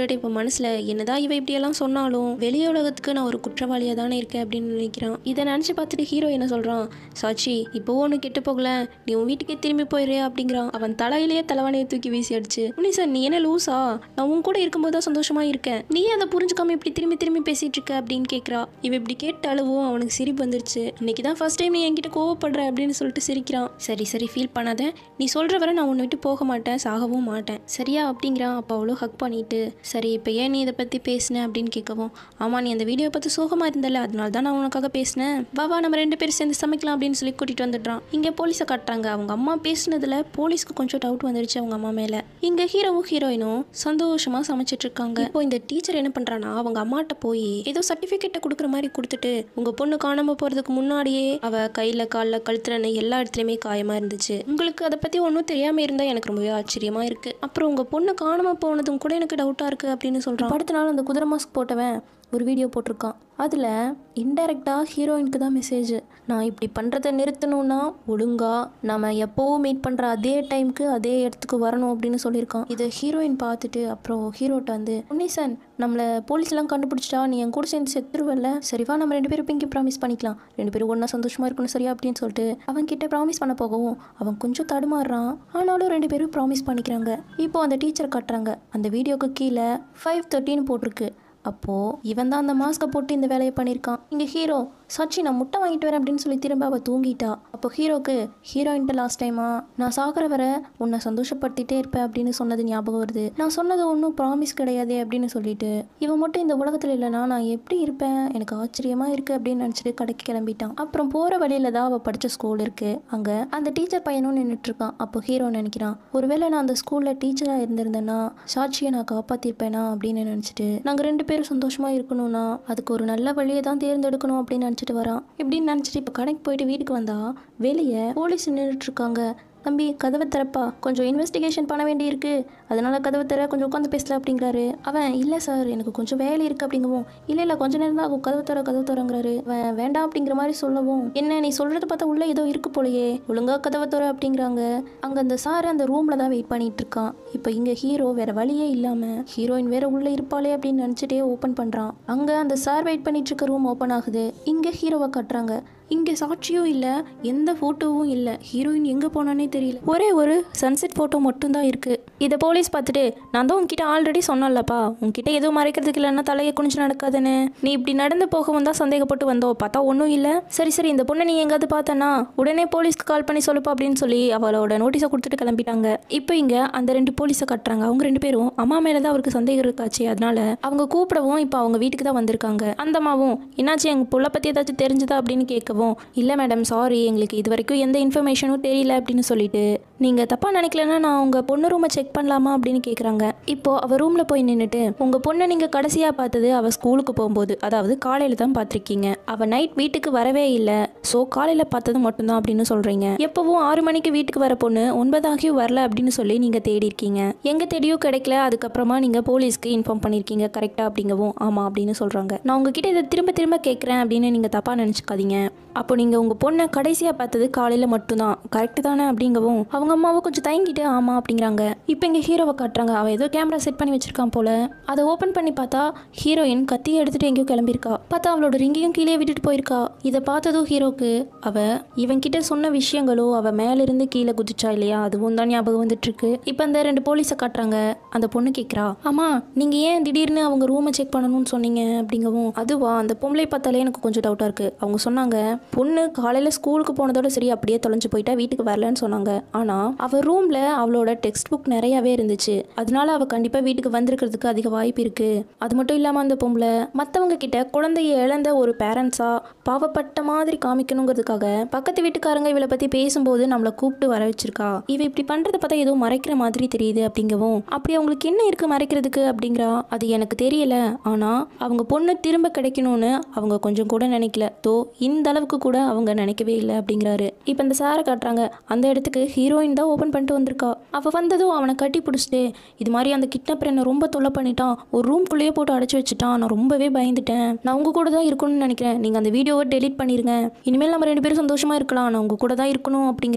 மனசுல என்னதான் இவ இப்படியெல்லாம் சொன்னாலும் வெளி உலகத்துக்கு நான் ஒரு குற்றவாளியா தானே இருக்கேன் அப்படின்னு நினைக்கிறான் இதை நினைச்சு பார்த்துட்டு ஹீரோ என்ன சொல்றான் சாட்சி இப்போ ஒன்று கெட்டு போகல நீ உன் வீட்டுக்கே திரும்பி போயிரு அப்படிங்கிறான் அவன் தலையிலேயே தலைவானையை தூக்கி வீசி அடிச்சு முனிசன் நீ என்ன லூசா நான் உன் கூட இருக்கும்போது தான் சந்தோஷமா இருக்கேன் நீ அதை புரிஞ்சுக்காம இப்படி திரும்பி திரும்பி பேசிட்டு இருக்க அப்படின்னு கேட்குறா இவ இப்படி கேட்ட அளவும் அவனுக்கு சிரிப்பு வந்துருச்சு இன்னைக்கு தான் ஃபர்ஸ்ட் டைம் நீ என்கிட்ட கோவப்படுற அப்படின்னு சொல்லிட்டு சிரிக்கிறான் சரி சரி ஃபீல் பண்ணாத நீ சொல்ற வரை நான் உன்னை விட்டு போக மாட்டேன் சாகவும் மாட்டேன் சரியா அப்படிங்கிறான் அப்போ அவளும் ஹக் பண்ணிட்டு சரி இப்போ ஏன் நீ இதை பற்றி பேசின அப்படின்னு கேட்கவும் ஆமாம் நீ அந்த வீடியோ பார்த்து சோகமாக இருந்தல அதனால தான் நான் உனக்காக பேசினேன் வா வா நம்ம ரெண்டு பேரும் சேர்ந்து சமைக்கலாம் அப்படின்னு சொல்லி கூட்டிகிட்டு வந்துடுறான் இங்கே போலீஸை காட்டுறாங்க அவங்க அம்மா பேசினதுல போலீஸ்க்கு கொஞ்சம் டவுட் வந்துடுச்சு அவங்க அம்மா மேலே இங்கே ஹீரோவும் ஹீரோயினும் சந்தோஷமாக சமைச்சிட்டு இருக்காங்க இப்போ இந்த டீச்சர் என்ன பண்ணுறான்னா அவங்க அம்மாட்ட போய் ஏதோ சர்டிஃபிகேட்டை கொடுக்குற மாதிரி கொடுத்துட்டு உங்கள் பொண்ணு காணாமல் போகிறதுக்கு முன்னாடியே அவ கையில் காலில் கழுத்துலன்னு எல்லா இடத்துலையுமே காயமாக இருந்துச்சு உங்களுக்கு அதை பற்றி ஒன்றும் தெரியாமல் இருந்தால் எனக்கு ரொம்பவே ஆச்சரியமாக இருக்குது அப்புறம் உங்கள் பொண்ணு காணாமல் போனதும் கூட எனக்கு டவுட்டாக இருக்குது அப்படின்னு சொல்கிறான் அடுத்த நாள் அந்த குதிரை மாஸ்க் போட்டவன் ஒரு வீடியோ போட்டிருக்கான் அதில் இன்டெரக்டாக ஹீரோயினுக்கு தான் மெசேஜ் நான் இப்படி பண்ணுறதை நிறுத்தணும்னா ஒழுங்கா நம்ம எப்போவும் மீட் பண்ணுற அதே டைம்க்கு அதே இடத்துக்கு வரணும் அப்படின்னு சொல்லியிருக்கான் இதை ஹீரோயின் பார்த்துட்டு அப்புறம் ஹீரோட்ட வந்து உன்னிசன் நம்மளை போலீஸ்லாம் கண்டுபிடிச்சிட்டா நீ என் கூட சேர்ந்து செத்துருவல்ல சரிவா நம்ம ரெண்டு பேரும் பிங்கி ப்ராமிஸ் பண்ணிக்கலாம் ரெண்டு பேரும் ஒன்றா சந்தோஷமாக இருக்கணும் சரியா அப்படின்னு சொல்லிட்டு அவன் கிட்ட ப்ராமிஸ் பண்ண போகவும் அவன் கொஞ்சம் தடுமாறுறான் ஆனாலும் ரெண்டு பேரும் ப்ராமிஸ் பண்ணிக்கிறாங்க இப்போ அந்த டீச்சர் கட்டுறாங்க அந்த வீடியோக்கு கீழே ஃபைவ் தேர்ட்டின்னு போட்டிருக்கு அப்போது இவன் தான் அந்த மாஸ்க்கை போட்டு இந்த வேலையை பண்ணியிருக்கான் இங்கே ஹீரோ சாட்சி நான் முட்டை வாங்கிட்டு வரேன் அப்படின்னு சொல்லி திரும்ப அவள் தூங்கிட்டா அப்போ ஹீரோக்கு ஹீரோயின்ட்ட லாஸ்ட் டைமா நான் சாகிற வரை உன்னை சந்தோஷப்படுத்திட்டே இருப்பேன் அப்படின்னு சொன்னது ஞாபகம் வருது நான் சொன்னது ஒன்றும் ப்ராமிஸ் கிடையாதே அப்படின்னு சொல்லிட்டு இவன் மட்டும் இந்த உலகத்தில் இல்லைனா நான் எப்படி இருப்பேன் எனக்கு ஆச்சரியமா இருக்கு அப்படின்னு நினச்சிட்டு கடைக்கு கிளம்பிட்டான் அப்புறம் போகிற வழியில தான் அவள் படித்த ஸ்கூல் இருக்கு அங்கே அந்த டீச்சர் பையனும் நின்றுட்டு இருக்கான் அப்போ ஹீரோ நினைக்கிறான் ஒருவேளை நான் அந்த ஸ்கூலில் டீச்சராக இருந்திருந்தேன்னா சாட்சியை நான் காப்பாற்றிருப்பேனா அப்படின்னு நினச்சிட்டு நாங்கள் ரெண்டு பேரும் சந்தோஷமாக இருக்கணும்னா அதுக்கு ஒரு நல்ல வழியை தான் தேர்ந்தெடுக்கணும் அப்படின்னு நினச்சிட்டு வரான் இப்படின்னு நினச்சிட்டு இப்போ கடைக்கு போயிட்டு வீட்டுக்கு வந்தா வெளியே போலீஸ் நின்றுட்டு இருக்காங்க தம்பி கதவை திறப்பா கொஞ்சம் இன்வெஸ்டிகேஷன் பண்ண வேண்டியிருக்கு அதனால கதவை திற கொஞ்சம் உட்காந்து பேசல அப்படிங்கிறாரு அவன் இல்லை சார் எனக்கு கொஞ்சம் வேலை இருக்கு அப்படிங்கவும் இல்லை இல்லை கொஞ்ச நேரம் தான் ஆகும் கதவை திற கதவை திறங்கிறாரு அவன் வேண்டாம் அப்படிங்கிற மாதிரி சொல்லவும் என்ன நீ சொல்றத பார்த்தா உள்ள ஏதோ இருக்கு போலயே ஒழுங்கா கதவை திற அப்படிங்கிறாங்க அங்க அந்த சார் அந்த ரூம்ல தான் வெயிட் பண்ணிட்டு இருக்கான் இப்போ இங்க ஹீரோ வேற வழியே இல்லாம ஹீரோயின் வேற உள்ள இருப்பாளே அப்படின்னு நினைச்சிட்டே ஓப்பன் பண்றான் அங்க அந்த சார் வெயிட் பண்ணிட்டு இருக்க ரூம் ஓப்பன் ஆகுது இங்க ஹீரோவை கட்டுறாங்க இங்கே சாட்சியும் இல்லை எந்த ஃபோட்டோவும் இல்லை ஹீரோயின் எங்கே போனானே தெரியல ஒரே ஒரு சன்செட் ஃபோட்டோ மட்டும்தான் இருக்குது இதை போலீஸ் பார்த்துட்டு நான் தான் உன்கிட்ட ஆல்ரெடி சொன்னேன்லப்பா உன்கிட்ட எதுவும் மறைக்கிறதுக்கு இல்லைன்னா தலையை குனிஞ்சு நடக்காதுன்னு நீ இப்படி நடந்து போகவும் தான் சந்தேகப்பட்டு வந்தோம் பார்த்தா ஒன்றும் இல்லை சரி சரி இந்த பொண்ணை நீ எங்காவது பார்த்தனா உடனே போலீஸ்க்கு கால் பண்ணி சொல்லுப்பா அப்படின்னு சொல்லி அவளோட நோட்டீஸை கொடுத்துட்டு கிளம்பிட்டாங்க இப்போ இங்கே அந்த ரெண்டு போலீஸை கட்டுறாங்க அவங்க ரெண்டு பேரும் அம்மா மேலே தான் அவருக்கு சந்தேகம் இருக்காச்சு அதனால அவங்க கூப்பிடவும் இப்போ அவங்க வீட்டுக்கு தான் வந்திருக்காங்க அந்த அம்மாவும் என்னாச்சு எங்கள் புள்ள பற்றி ஏதாச்சும் தெரிஞ்சுதா அப்படின்னு கேட்கவும் இல்லை மேடம் சாரி எங்களுக்கு இது வரைக்கும் எந்த இன்ஃபர்மேஷனும் தெரியல அப்படின்னு சொல்லிட்டு நீங்கள் தப்பாக நினைக்கலன்னா நான் உங்கள் பொண்ணு ரூமை செக் பண்ணலாமா அப்படின்னு கேட்குறாங்க இப்போ அவள் ரூமில் போய் நின்றுட்டு உங்கள் பொண்ணை நீங்கள் கடைசியாக பார்த்தது அவள் ஸ்கூலுக்கு போகும்போது அதாவது காலையில் தான் பார்த்துருக்கீங்க அவள் நைட் வீட்டுக்கு வரவே இல்லை ஸோ காலையில் பார்த்தது மட்டும்தான் அப்படின்னு சொல்கிறீங்க எப்போவும் ஆறு மணிக்கு வீட்டுக்கு வர பொண்ணு ஒன்பதாகியும் வரல அப்படின்னு சொல்லி நீங்கள் தேடி இருக்கீங்க எங்கே தேடியும் கிடைக்கல அதுக்கப்புறமா நீங்கள் போலீஸ்க்கு இன்ஃபார்ம் பண்ணியிருக்கீங்க கரெக்டாக அப்படிங்கவும் ஆமாம் அப்படின்னு சொல்கிறாங்க நான் உங்ககிட்ட இதை திரும்ப திரும்ப கேட்குறேன் அப்படின்னு நீங்கள் தப்பாக நினச்சிக்காதீங்க அப்போ நீங்கள் உங்கள் பொண்ணை கடைசியாக பார்த்தது காலையில் மட்டும்தான் கரெக்டு தானே அப்படிங்கவும் அவங்க அம்மாவும் கொஞ்சம் தயங்கிட்டு ஆமாம் அப்படிங்கிறாங்க இப்போ இங்கே ஹீரோவை காட்டுறாங்க அவள் ஏதோ கேமரா செட் பண்ணி வச்சிருக்கான் போல அதை ஓப்பன் பண்ணி பார்த்தா ஹீரோயின் கத்தியை எடுத்துட்டு எங்கேயோ கிளம்பியிருக்கா பார்த்தா அவளோட ரிங்கையும் கீழே விட்டுட்டு போயிருக்கா இதை பார்த்ததும் ஹீரோக்கு அவ இவன் கிட்ட சொன்ன விஷயங்களோ அவ மேலிருந்து கீழே குதிச்சா இல்லையா அதுவும் தான் ஞாபகம் வந்துட்டு இருக்கு இப்போ அந்த ரெண்டு போலீஸை காட்டுறாங்க அந்த பொண்ணு கேட்குறா ஆமா நீங்க ஏன் திடீர்னு அவங்க ரூமை செக் பண்ணணும்னு சொன்னீங்க அப்படிங்கவும் அதுவா அந்த பொம்பளை பார்த்தாலே எனக்கு கொஞ்சம் டவுட்டா இருக்கு அவங்க சொன்னாங்க பொண்ணு காலையில ஸ்கூலுக்கு போனதோட சரி அப்படியே தொலைஞ்சு போயிட்டா வீட்டுக்கு வரலன்னு சொன்னாங்க ஆனா அவ ரூம்ல அவளோட டெக்ஸ்ட் புக் நிறையவே இருந்துச்சு அதனால அவ கண்டிப்பா வீட்டுக்கு வந்திருக்கிறதுக்கு அதிக வாய்ப்பு இருக்கு அது மட்டும் இல்லாம அந்த பொம்பளை மத்தவங்க கிட்ட குழந்தைய இழந்த ஒரு பேரண்ட்ஸா பாவப்பட்ட மாதிரி காமிக்கணுங்கிறதுக்காக பக்கத்து வீட்டுக்காரங்க இவளை பத்தி பேசும்போது நம்மளை கூப்பிட்டு வர வச்சிருக்கா இவ இப்படி பண்றத பார்த்தா ஏதோ மறைக்கிற மாதிரி தெரியுது அப்படிங்கவும் அப்படி அவங்களுக்கு என்ன இருக்கு மறைக்கிறதுக்கு அப்படிங்கிறா அது எனக்கு தெரியல ஆனா அவங்க பொண்ணு திரும்ப கிடைக்கணும்னு அவங்க கொஞ்சம் கூட நினைக்கல தோ இந்த அளவுக்கு கூட அவங்க நினைக்கவே இல்லை அப்படிங்கிறாரு இப்போ இந்த சாரை காட்டுறாங்க அந்த இடத்துக்கு ஹீரோயின் தான் ஓப்பன் பண்ணிட்டு வந்திருக்கா அவ வந்ததும் அவனை கட்டி பிடிச்சிட்டு இது மாதிரி அந்த கிட்னாப்பர் என்னை ரொம்ப தொல்லை பண்ணிட்டான் ஒரு ரூம்குள்ளேயே போட்டு அடைச்சி வச்சுட்டான் நான் ரொம்பவே பயந்துட்டேன் நான் உங்க கூட தான் இருக்கணும்னு நினைக்கிறேன் நீங்க அந்த வீடியோவை டெலீட் பண்ணிருங்க இனிமேல் நம்ம ரெண்டு பேரும் சந்தோஷமா இருக்கலாம் நான் உங்க கூட தான் இருக்கணும் அப்படிங்கிறா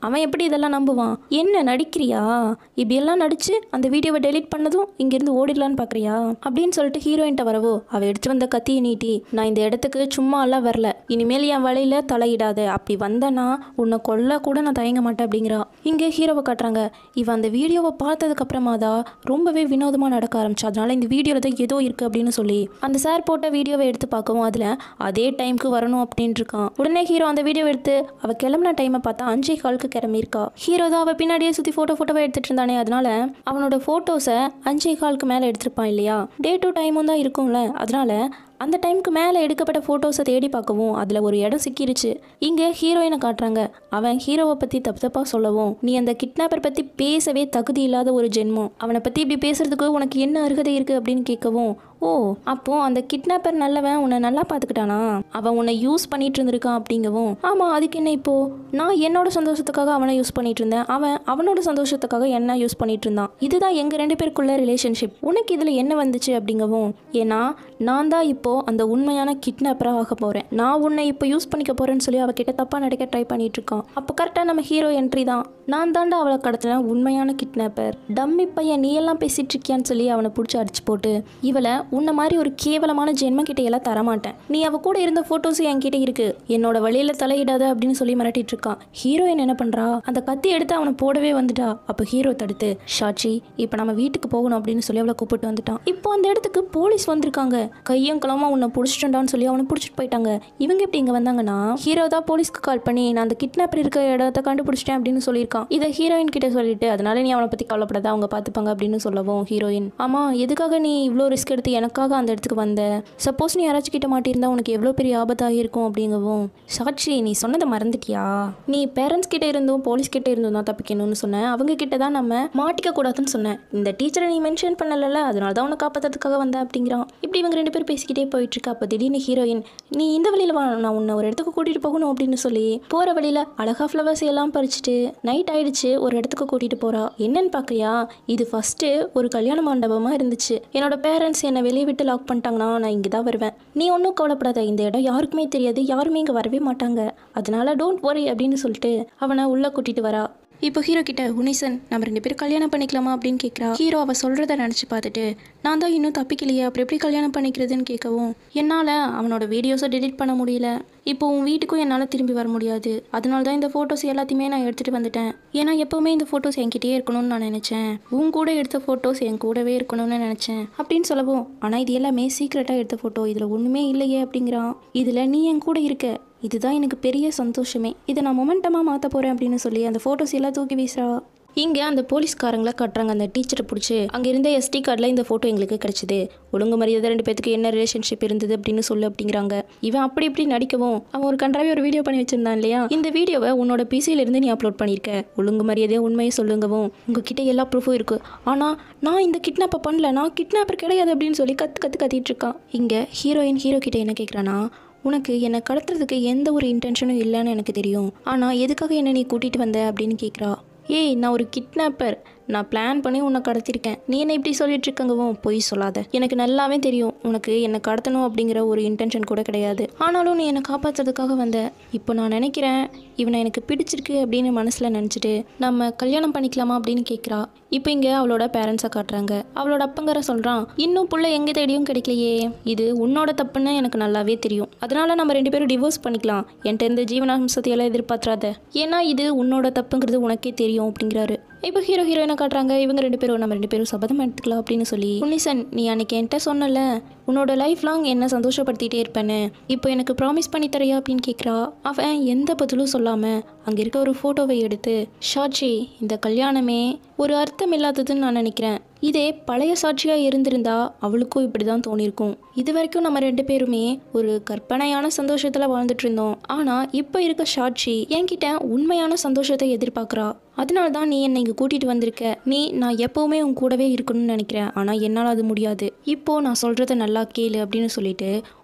அவன் எப்படி இதெல்லாம் நம்புவான் என்ன நடிக்கிறியா இப்படியெல்லாம் நடிச்சு அந்த வீடியோவை டெலீட் பண்ணதும் இங்கேருந்து ஓடிடலான்னு பார்க்குறியா அப்படின்னு சொல்லிட்டு ஹீரோயின்ட்ட வரவோ அவள் எடுத்து வந்த கத்தியை நீட்டி நான் இந்த இடத்துக்கு சும்மா எல்லாம் வரல இனிமேல் என் வழியில தலையிடாத அப்படி வந்தேன்னா உன்னை கொல்ல கூட நான் தயங்க மாட்டேன் அப்படிங்கிறா இங்கே ஹீரோவை காட்டுறாங்க இவன் அந்த வீடியோவை பார்த்ததுக்கு அப்புறமா தான் ரொம்பவே வினோதமாக நடக்க ஆரம்பிச்சா அதனால இந்த வீடியோவில் தான் ஏதோ இருக்குது அப்படின்னு சொல்லி அந்த சார் போட்ட வீடியோவை எடுத்து பார்க்கவும் அதில் அதே டைம்க்கு வரணும் அப்படின்ட்டு இருக்கான் உடனே ஹீரோ அந்த வீடியோ எடுத்து அவள் கிளம்புன டைமை பார்த்தா அஞ்சே காலுக்கு கிளம்பியிருக்கா ஹீரோ தான் அவள் பின்னாடியே சுற்றி ஃபோட்டோ ஃபோட்டோவை எடுத்துட்டு இருந்தானே அதனால அவனோட ஃபோட்டோஸை அஞ்சே காலுக்கு மேலே எடுத்திருப்பான் இல்லையா டே டு டைமும் தான் இருக்கும்ல அதனால அந்த டைமுக்கு மேலே எடுக்கப்பட்ட ஃபோட்டோஸை தேடி பார்க்கவும் அதில் ஒரு இடம் சிக்கிருச்சு இங்கே ஹீரோயினை காட்டுறாங்க அவன் ஹீரோவை பற்றி தப்பு தப்பாக சொல்லவும் நீ அந்த கிட்னாப்பர் பற்றி பேசவே தகுதி இல்லாத ஒரு ஜென்மம் அவனை பற்றி இப்படி பேசுறதுக்கு உனக்கு என்ன அருகதை இருக்குது அப்படின்னு கேட்கவும் ஓ அப்போ அந்த கிட்னாப்பர் நல்லவன் உன்னை நல்லா பார்த்துக்கிட்டானா அவன் உன்னை யூஸ் பண்ணிட்டு இருந்திருக்கான் அப்படிங்கவும் ஆமாம் அதுக்கு என்ன இப்போ நான் என்னோட சந்தோஷத்துக்காக அவனை யூஸ் பண்ணிட்டு இருந்தேன் அவன் அவனோட சந்தோஷத்துக்காக என்ன யூஸ் பண்ணிட்டு இருந்தான் இதுதான் எங்கள் ரெண்டு பேருக்குள்ள ரிலேஷன்ஷிப் உனக்கு இதில் என்ன வந்துச்சு அப்படிங்கவும் ஏன்னா நான் தான் இப்போ அந்த உண்மையான கிட்னாப்பராக ஆக போகிறேன் நான் உன்னை இப்போ யூஸ் பண்ணிக்க போகிறேன்னு சொல்லி அவகிட்ட தப்பாக நடக்க ட்ரை பண்ணிட்டு இருக்கான் அப்போ கரெக்டாக நம்ம ஹீரோ என்ட்ரி தான் நான் தாண்டா அவளை கடத்தின உண்மையான கிட்னாப்பர் டம்மி பையன் நீ எல்லாம் பேசிட்டு இருக்கியான்னு சொல்லி அவனை பிடிச்சி அடிச்சு போட்டு இவளை உன்னை மாதிரி ஒரு கேவலமான ஜென்ம கிட்ட எல்லாம் தரமாட்டேன் நீ அவ கூட இருந்த ஃபோட்டோஸ் என்கிட்ட இருக்கு என்னோட வழியில தலையிடாத அப்படின்னு சொல்லி மிரட்டிட்டு இருக்கான் ஹீரோயின் என்ன பண்றா அந்த கத்தி எடுத்து அவனை போடவே வந்துட்டா அப்போ ஹீரோ தடுத்து ஷாச்சி இப்போ நம்ம வீட்டுக்கு போகணும் அப்படின்னு சொல்லி அவளை கூப்பிட்டு வந்துட்டான் இப்போ அந்த இடத்துக்கு போலீஸ் வந்திருக்காங்க கையும் களமா உன்னை பிடிச்சிட்டோண்டான்னு சொல்லி அவனை பிடிச்சிட்டு போயிட்டாங்க இவங்க எப்படி இங்க வந்தாங்கன்னா ஹீரோ தான் போலீஸ்க்கு கால் பண்ணி நான் அந்த கிட்னாப்பர் இருக்க இடத்த கண்டுபிடிச்சிட்டேன் அப்படின்னு சொல்லியிருக்கான் இதை ஹீரோயின் கிட்ட சொல்லிட்டு அதனால நீ அவனை பத்தி கவலைப்படாத அவங்க பார்த்துப்பாங்க அப்படின்னு சொல்லவும் ஹீரோயின் ஆமா எதுக்காக நீ இவ்வளோ ரிஸ்க் எடுத்து எனக்காக அந்த இடத்துக்கு வந்த சப்போஸ் நீ யாராச்சும் கிட்ட மாட்டியிருந்தா உனக்கு எவ்வளோ பெரிய ஆபத்தாக இருக்கும் அப்படிங்கவும் சாட்சி நீ சொன்னதை மறந்துட்டியா நீ பேரண்ட்ஸ் கிட்ட இருந்தும் போலீஸ் கிட்ட இருந்தும் தான் தப்பிக்கணும்னு சொன்னேன் அவங்க கிட்ட தான் நம்ம மாட்டிக்க கூடாதுன்னு சொன்னேன் இந்த டீச்சரை நீ மென்ஷன் பண்ணல அதனால தான் உன்னை காப்பாற்றுறதுக்காக வந்தேன் அப்படிங்கிறான் இப்படி இவங்க ரெண்டு பேரும் பேசிக்கிட்டே போயிட்டு இருக்கா அப்போ திடீர்னு ஹீரோயின் நீ இந்த வழியில வா நான் உன்னை ஒரு இடத்துக்கு கூட்டிட்டு போகணும் அப்படின்னு சொல்லி போற வழியில அழகா ஃப்ளவர்ஸ் எல்லாம் பறிச்சுட்டு நைட் ஆயிடுச்சு ஒரு இடத்துக்கு கூட்டிட்டு போறா என்னன்னு பார்க்கறியா இது ஃபர்ஸ்ட் ஒரு கல்யாண மண்டபமா இருந்துச்சு என்னோட பேரண்ட்ஸ் என்னை வெளியே விட்டு லாக் பண்ணிட்டாங்கன்னா நான் இங்கே தான் வருவேன் நீ ஒன்றும் கவலைப்படாத இந்த இடம் யாருக்குமே தெரியாது யாருமே இங்கே வரவே மாட்டாங்க அதனால டோன்ட் worry அப்படின்னு சொல்லிட்டு அவனை உள்ள கூட்டிட்டு வரா இப்போ ஹீரோ கிட்ட உனிசன் நம்ம ரெண்டு பேரும் கல்யாணம் பண்ணிக்கலாமா அப்படின்னு கேட்குறா ஹீரோ அவ சொல்றத நினச்சி பார்த்துட்டு நான் தான் இன்னும் தப்பிக்கலையே அப்புறம் எப்படி கல்யாணம் பண்ணிக்கிறதுன்னு கேட்கவும் என்னால் அவனோட வீடியோஸை டெலீட் பண்ண முடியல இப்போ உன் வீட்டுக்கும் என்னால் திரும்பி வர முடியாது அதனால தான் இந்த ஃபோட்டோஸ் எல்லாத்தையுமே நான் எடுத்துகிட்டு வந்துட்டேன் ஏன்னா எப்போவுமே இந்த ஃபோட்டோஸ் என்கிட்டயே இருக்கணும்னு நான் நினச்சேன் உன் கூட எடுத்த ஃபோட்டோஸ் என் கூடவே இருக்கணும்னு நினச்சேன் அப்படின்னு சொல்லவும் ஆனால் இது எல்லாமே சீக்ரெட்டாக எடுத்த ஃபோட்டோ இதில் ஒன்றுமே இல்லையே அப்படிங்கிறான் இதில் நீ என் கூட இருக்க இதுதான் எனக்கு பெரிய சந்தோஷமே இதை நான் மொமெண்டமாக மாற்ற போகிறேன் அப்படின்னு சொல்லி அந்த ஃபோட்டோஸ் எல்லாம் தூக்கி வீசுறா இங்கே அந்த போலீஸ்காரங்கள காட்டுறாங்க அந்த டீச்சரை பிடிச்சி அங்கே இருந்த எஸ்டி கார்டில் இந்த ஃபோட்டோ எங்களுக்கு கிடைச்சிது ஒழுங்கு மரியாதை ரெண்டு பேத்துக்கு என்ன ரிலேஷன்ஷிப் இருந்தது அப்படின்னு சொல்லு அப்படிங்கிறாங்க இவன் அப்படி இப்படி நடிக்கவும் அவன் ஒரு கன்றாவே ஒரு வீடியோ பண்ணி வச்சிருந்தான் இல்லையா இந்த வீடியோவை உன்னோட பிசியில இருந்து நீ அப்லோட் பண்ணியிருக்க ஒழுங்கு மரியாதையை உண்மையை சொல்லுங்கவும் உங்ககிட்ட எல்லா ப்ரூஃபும் இருக்கு ஆனால் நான் இந்த கிட்னாப்பை பண்ணல நான் கிட்னாப்பர் கிடையாது அப்படின்னு சொல்லி கத்து கத்து கத்திட்டு இருக்கான் இங்கே ஹீரோயின் ஹீரோ கிட்ட என்ன கேட்குறான்னா உனக்கு என்னை கடத்துறதுக்கு எந்த ஒரு இன்டென்ஷனும் இல்லைன்னு எனக்கு தெரியும் ஆனால் எதுக்காக என்னை நீ கூட்டிகிட்டு வந்த அப்படின்னு கேட்குறா ஏய் நான் ஒரு கிட்னாப்பர் நான் பிளான் பண்ணி உன்னை கடத்திருக்கேன் நீ என்ன இப்படி சொல்லிட்டு இருக்கங்கவும் பொய் சொல்லாத எனக்கு நல்லாவே தெரியும் உனக்கு என்னை கடத்தணும் அப்படிங்கிற ஒரு இன்டென்ஷன் கூட கிடையாது ஆனாலும் நீ என்னை காப்பாற்றுறதுக்காக வந்த இப்போ நான் நினைக்கிறேன் இவனை எனக்கு பிடிச்சிருக்கு அப்படின்னு மனசில் நினச்சிட்டு நம்ம கல்யாணம் பண்ணிக்கலாமா அப்படின்னு கேட்குறா இப்போ இங்கே அவளோட பேரண்ட்ஸை காட்டுறாங்க அவளோட அப்பங்கர சொல்கிறான் இன்னும் புள்ள எங்கே தேடியும் கிடைக்கலையே இது உன்னோட தப்புன்னு எனக்கு நல்லாவே தெரியும் அதனால நம்ம ரெண்டு பேரும் டிவோர்ஸ் பண்ணிக்கலாம் என்கிட்ட இருந்து ஜீவனாம்சத்தையெல்லாம் எதிர்பார்த்துறாத ஏன்னா இது உன்னோட தப்புங்கிறது உனக்கே தெரியும் அப்படிங்கிறாரு இப்போ ஹீரோ ஹீரோயினை காட்டுறாங்க இவங்க ரெண்டு பேரும் நம்ம ரெண்டு பேரும் சபதம் எடுத்துக்கலாம் அப்படின்னு சொல்லி உன்னிசன் நீ அன்னைக்கு என்கிட்ட சொன்னல உன்னோட லைஃப் லாங் என்ன சந்தோஷப்படுத்திட்டே இருப்பேன்னு இப்போ எனக்கு ப்ராமிஸ் பண்ணி தரையா அப்படின்னு கேட்குறா அவன் எந்த பதிலும் சொல்லாமல் அங்கே இருக்க ஒரு ஃபோட்டோவை எடுத்து ஷாட்சி இந்த கல்யாணமே ஒரு அர்த்தம் இல்லாததுன்னு நான் நினைக்கிறேன் இதே பழைய சாட்சியாக இருந்திருந்தா அவளுக்கும் இப்படி தான் தோணியிருக்கும் இது வரைக்கும் நம்ம ரெண்டு பேருமே ஒரு கற்பனையான சந்தோஷத்தில் வாழ்ந்துட்டு இருந்தோம் ஆனால் இப்போ இருக்க சாட்சி என்கிட்ட உண்மையான சந்தோஷத்தை எதிர்பார்க்குறா அதனால தான் நீ என்னை இங்கே கூட்டிகிட்டு வந்திருக்க நீ நான் எப்போவுமே உன் கூடவே இருக்கணும்னு நினைக்கிறேன் ஆனால் என்னால் அது முடியாது இப்போ நான் சொல்கிறத நல்லா கேளு அப்படின்னு சொல்லிட்டு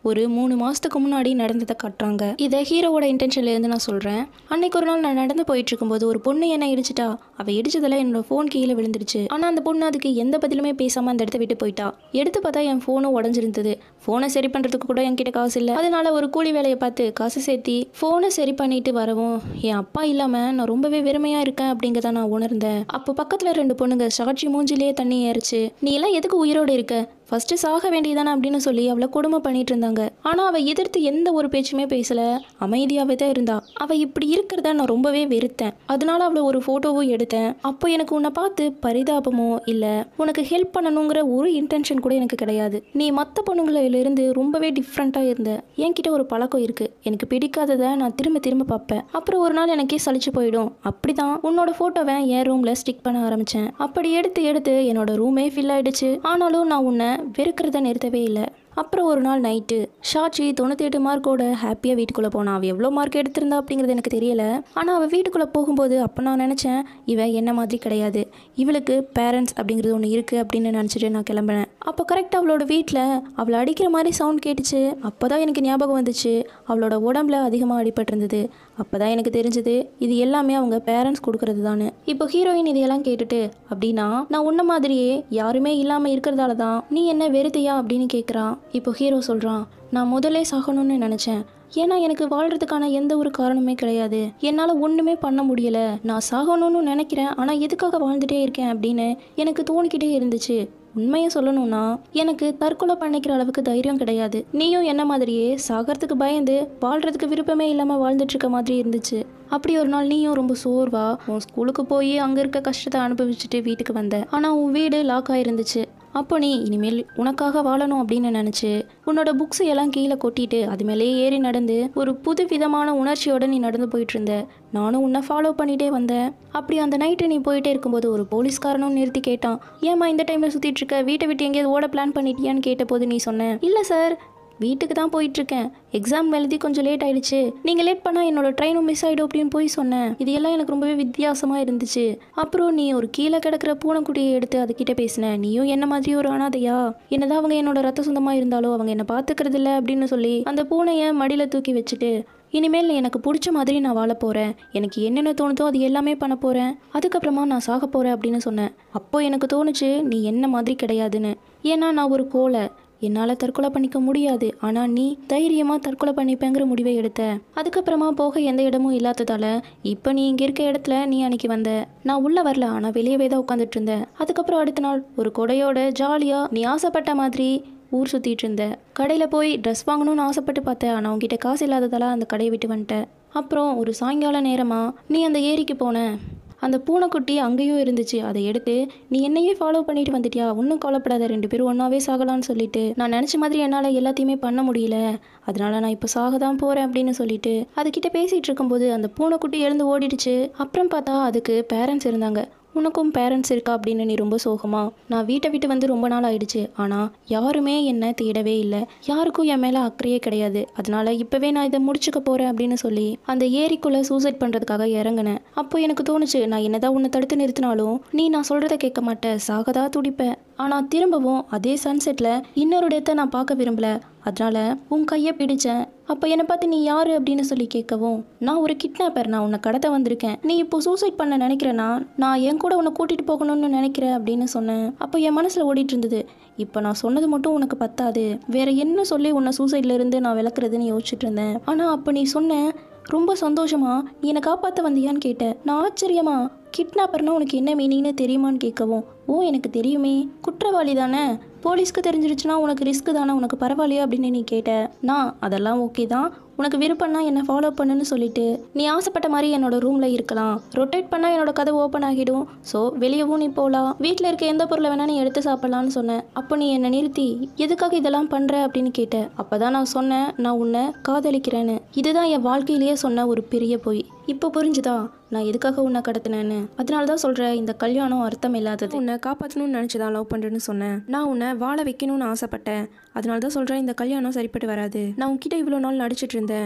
ஒரு மூணு மாதத்துக்கு முன்னாடி நடந்ததை காட்டுறாங்க இதை ஹீரோவோட இன்டென்ஷன்லேருந்து நான் சொல்கிறேன் அன்னைக்கு ஒரு நாள் நான் நடந்து போயிட்டு இருக்கும்போது ஒரு பொண்ணு என்ன இடிச்சிட்டா அவள் இடிச்சதில் என்னோட ஃபோன் கீழே விழுந்துருச்சு ஆனால் அந்த பொண்ணு அதுக்கு எந்த பதிலுமே பேசாமல் அந்த இடத்த விட்டு போயிட்டா எடுத்து பார்த்தா என் ஃபோனும் உடஞ்சிருந்தது ஃபோனை சரி பண்ணுறதுக்கு கூட என்கிட்ட காசு இல்லை அதனால ஒரு கூலி வேலையை பார்த்து காசு சேர்த்தி ஃபோனை சரி பண்ணிட்டு வரவும் என் அப்பா இல்லாமல் நான் ரொம்பவே வெறுமையாக இருக்கேன் அப்படிங்கிறத நான் உணர்ந்தேன் அப்போ பக்கத்தில் ரெண்டு பொண்ணுங்க சாட்சி மூஞ்சிலேயே தண்ணி ஏறிச்சு நீ எல்லாம் எதுக்கு உயிரோடு இருக்க ஃபர்ஸ்ட் சாக வேண்டியதானே அப்படின்னு சொல்லி அவளை கொடுமை பண்ணிட்டு இருந்தாங்க ஆனால் அவள் எதிர்த்து எந்த ஒரு பேச்சுமே பேசல அமைதியாகவே தான் இருந்தா அவள் இப்படி இருக்கிறத நான் ரொம்பவே வெறுத்தேன் அதனால அவளை ஒரு ஃபோட்டோவும் எடுத்தேன் அப்போ எனக்கு உன்னை பார்த்து பரிதாபமோ இல்லை உனக்கு ஹெல்ப் பண்ணணுங்கிற ஒரு இன்டென்ஷன் கூட எனக்கு கிடையாது நீ மற்ற பொண்ணுங்களிலிருந்து ரொம்பவே டிஃப்ரெண்ட்டாக இருந்த என்கிட்ட ஒரு பழக்கம் இருக்கு எனக்கு பிடிக்காததை நான் திரும்ப திரும்ப பார்ப்பேன் அப்புறம் ஒரு நாள் எனக்கே சலிச்சு போயிடும் அப்படிதான் உன்னோட ஃபோட்டோவை என் ரூமில் ஸ்டிக் பண்ண ஆரம்பித்தேன் அப்படி எடுத்து எடுத்து என்னோட ரூமே ஃபில் ஆயிடுச்சு ஆனாலும் நான் உன்னை வெறுக்கிறத நிறுத்தவே இல்லை அப்புறம் ஒரு நாள் நைட்டு ஷாச்சி தொண்ணூற்றி எட்டு மார்க்கோட ஹாப்பியாக வீட்டுக்குள்ளே போனான் அவள் எவ்வளோ மார்க் எடுத்திருந்தா அப்படிங்கிறது எனக்கு தெரியல ஆனால் அவள் வீட்டுக்குள்ளே போகும்போது அப்போ நான் நினச்சேன் இவன் என்ன மாதிரி கிடையாது இவளுக்கு பேரண்ட்ஸ் அப்படிங்கிறது ஒன்று இருக்குது அப்படின்னு நினச்சிட்டு நான் கிளம்பினேன் அப்போ கரெக்டாக அவளோட வீட்டில் அவளை அடிக்கிற மாதிரி சவுண்ட் கேட்டுச்சு அப்போ தான் எனக்கு ஞாபகம் வந்துச்சு அவளோட உடம்புல அதிகமாக அடிபட்டிருந்தது அப்போ தான் எனக்கு தெரிஞ்சது இது எல்லாமே அவங்க பேரண்ட்ஸ் கொடுக்கறது தானே இப்போ ஹீரோயின் இதையெல்லாம் கேட்டுட்டு அப்படின்னா நான் உன்ன மாதிரியே யாருமே இல்லாமல் இருக்கிறதால தான் நீ என்ன வெறுத்தையா அப்படின்னு கேட்குறான் இப்போ ஹீரோ சொல்கிறான் நான் முதல்லே சாகணும்னு நினச்சேன் ஏன்னா எனக்கு வாழ்கிறதுக்கான எந்த ஒரு காரணமே கிடையாது என்னால் ஒன்றுமே பண்ண முடியலை நான் சாகணும்னு நினைக்கிறேன் ஆனால் எதுக்காக வாழ்ந்துட்டே இருக்கேன் அப்படின்னு எனக்கு தோணிக்கிட்டே இருந்துச்சு உண்மையை சொல்லணும்னா எனக்கு தற்கொலை பண்ணிக்கிற அளவுக்கு தைரியம் கிடையாது நீயும் என்ன மாதிரியே சாகிறதுக்கு பயந்து வாழ்கிறதுக்கு விருப்பமே இல்லாமல் வாழ்ந்துட்டு இருக்க மாதிரி இருந்துச்சு அப்படி ஒரு நாள் நீயும் ரொம்ப சோர்வா உன் ஸ்கூலுக்கு போய் அங்கே இருக்க கஷ்டத்தை அனுபவிச்சுட்டு வீட்டுக்கு வந்த ஆனால் உன் வீடு லாக் ஆயிருந்துச்சு அப்போ நீ இனிமேல் உனக்காக வாழணும் அப்படின்னு நினச்சி உன்னோட புக்ஸ் எல்லாம் கீழே கொட்டிட்டு அது மேலேயே ஏறி நடந்து ஒரு புது விதமான உணர்ச்சியோட நீ நடந்து போயிட்டு இருந்த நானும் உன்னை ஃபாலோ பண்ணிட்டே வந்தேன் அப்படி அந்த நைட்டு நீ போயிட்டே இருக்கும்போது ஒரு போலீஸ்காரனும் நிறுத்தி கேட்டான் ஏம்மா இந்த டைமில் சுற்றிட்டு இருக்க வீட்டை விட்டு எங்கேயாவது ஓட பிளான் பண்ணிட்டியான்னு கேட்டபோது நீ சொன்ன இல்லை சார் வீட்டுக்கு தான் போயிட்டுருக்கேன் எக்ஸாம் எழுதி கொஞ்சம் லேட் ஆயிடுச்சு நீங்கள் லேட் பண்ணால் என்னோட ட்ரெயினும் மிஸ் ஆகிடும் அப்படின்னு போய் சொன்னேன் இது எல்லாம் எனக்கு ரொம்பவே வித்தியாசமாக இருந்துச்சு அப்புறம் நீ ஒரு கீழே கிடக்கிற பூனைக்குட்டியை எடுத்து அதுக்கிட்ட பேசின நீயும் என்ன மாதிரி ஒரு அனாதையா என்னதான் அவங்க என்னோட ரத்த சொந்தமாக இருந்தாலும் அவங்க என்னை பார்த்துக்கிறது இல்லை அப்படின்னு சொல்லி அந்த பூனையை மடியில் தூக்கி வச்சுட்டு இனிமேல் எனக்கு பிடிச்ச மாதிரி நான் வாழ போகிறேன் எனக்கு என்னென்ன தோணுதோ அது எல்லாமே பண்ண போகிறேன் அதுக்கப்புறமா நான் சாக போகிறேன் அப்படின்னு சொன்னேன் அப்போ எனக்கு தோணுச்சு நீ என்ன மாதிரி கிடையாதுன்னு ஏன்னா நான் ஒரு கோலை என்னால் தற்கொலை பண்ணிக்க முடியாது ஆனால் நீ தைரியமாக தற்கொலை பண்ணிப்பேங்கிற முடிவை எடுத்த அதுக்கப்புறமா போக எந்த இடமும் இல்லாததால இப்போ நீ இங்கே இருக்க இடத்துல நீ அன்னைக்கு வந்த நான் உள்ளே வரல ஆனால் வெளியவே தான் உட்காந்துட்டு இருந்தேன் அதுக்கப்புறம் அடுத்த நாள் ஒரு கொடையோட ஜாலியாக நீ ஆசைப்பட்ட மாதிரி ஊர் சுற்றிட்டு இருந்த கடையில் போய் ட்ரெஸ் வாங்கணும்னு ஆசைப்பட்டு பார்த்தேன் ஆனால் உங்ககிட்ட காசு இல்லாததால அந்த கடையை விட்டு வந்துட்டேன் அப்புறம் ஒரு சாயங்கால நேரமாக நீ அந்த ஏரிக்கு போன அந்த பூனைக்குட்டி அங்கேயும் இருந்துச்சு அதை எடுத்து நீ என்னையே ஃபாலோ பண்ணிட்டு வந்துட்டியா ஒன்றும் கவலைப்படாத ரெண்டு பேரும் ஒன்றாவே சாகலாம்னு சொல்லிட்டு நான் நினச்ச மாதிரி என்னால் எல்லாத்தையுமே பண்ண முடியல அதனால நான் இப்போ சாக தான் போகிறேன் அப்படின்னு சொல்லிட்டு அதுக்கிட்ட பேசிகிட்டு இருக்கும்போது அந்த பூனைக்குட்டி எழுந்து ஓடிடுச்சு அப்புறம் பார்த்தா அதுக்கு பேரண்ட்ஸ் இருந்தாங்க உனக்கும் பேரண்ட்ஸ் இருக்கா அப்படின்னு நீ ரொம்ப சோகமா நான் வீட்டை விட்டு வந்து ரொம்ப நாள் ஆயிடுச்சு ஆனால் யாருமே என்னை தேடவே இல்லை யாருக்கும் என் மேலே அக்கறையே கிடையாது அதனால இப்போவே நான் இதை முடிச்சுக்க போகிறேன் அப்படின்னு சொல்லி அந்த ஏரிக்குள்ளே சூசைட் பண்ணுறதுக்காக இறங்கினேன் அப்போ எனக்கு தோணுச்சு நான் என்னதான் உன்னை தடுத்து நிறுத்தினாலும் நீ நான் சொல்கிறத கேட்க மாட்டேன் சாகதா துடிப்பேன் ஆனால் திரும்பவும் அதே சன்செட்டில் இன்னொரு இடத்த நான் பார்க்க விரும்பல அதனால உன் கையை பிடிச்சேன் அப்போ என்னை பார்த்து நீ யாரு அப்படின்னு சொல்லி கேட்கவும் நான் ஒரு கிட்னாப்பர் நான் உன்னை கடத்த வந்திருக்கேன் நீ இப்போ சூசைட் பண்ண நினைக்கிறேன்னா நான் என் கூட உன்னை கூட்டிட்டு போகணும்னு நினைக்கிறேன் அப்படின்னு சொன்னேன் அப்போ என் மனசில் ஓடிட்டு இருந்தது இப்போ நான் சொன்னது மட்டும் உனக்கு பத்தாது வேற என்ன சொல்லி உன்னை சூசைட்ல இருந்து நான் விளக்குறதுன்னு யோசிச்சுட்டு இருந்தேன் ஆனால் அப்போ நீ சொன்ன ரொம்ப சந்தோஷமா நீ என்னை காப்பாற்ற வந்தியான்னு கேட்டேன் நான் ஆச்சரியமா கிட்னாப்பர்னா உனக்கு என்ன மீனிங்னு தெரியுமான்னு கேட்கவும் ஓ எனக்கு தெரியுமே குற்றவாளி தானே போலீஸ்க்கு தெரிஞ்சிருச்சுன்னா உனக்கு ரிஸ்க் தானே உனக்கு பரவாயில்லையா அப்படின்னு நீ கேட்ட நான் அதெல்லாம் ஓகே தான் உனக்கு விருப்பம்னா என்னை ஃபாலோ பண்ணுன்னு சொல்லிட்டு நீ ஆசைப்பட்ட மாதிரி என்னோட ரூமில் இருக்கலாம் ரொட்டேட் பண்ணால் என்னோட கதை ஓப்பன் ஆகிடும் ஸோ வெளியவும் நீ போகலாம் வீட்டில் இருக்க எந்த பொருளை வேணா நீ எடுத்து சாப்பிட்லான்னு சொன்னேன் அப்போ நீ என்னை நிறுத்தி எதுக்காக இதெல்லாம் பண்ணுற அப்படின்னு கேட்ட அப்போ தான் நான் சொன்னேன் நான் உன்னை காதலிக்கிறேன்னு இதுதான் என் வாழ்க்கையிலேயே சொன்ன ஒரு பெரிய பொய் இப்போ புரிஞ்சுதா நான் எதுக்காக உன்னை கடத்தினேன்னு அதனால தான் சொல்கிறேன் இந்த கல்யாணம் அர்த்தம் இல்லாதது உன்னை காப்பாற்றணும்னு நினச்சி தான் லவ் பண்ணுறேன்னு சொன்னேன் நான் உன்னை வாழ வைக்கணும்னு ஆசைப்பட்டேன் அதனால தான் சொல்கிறேன் இந்த கல்யாணம் சரிப்பட்டு வராது நான் உன்கிட்ட இவ்வளோ நாள் நடிச்சிட்டு இருந்தேன்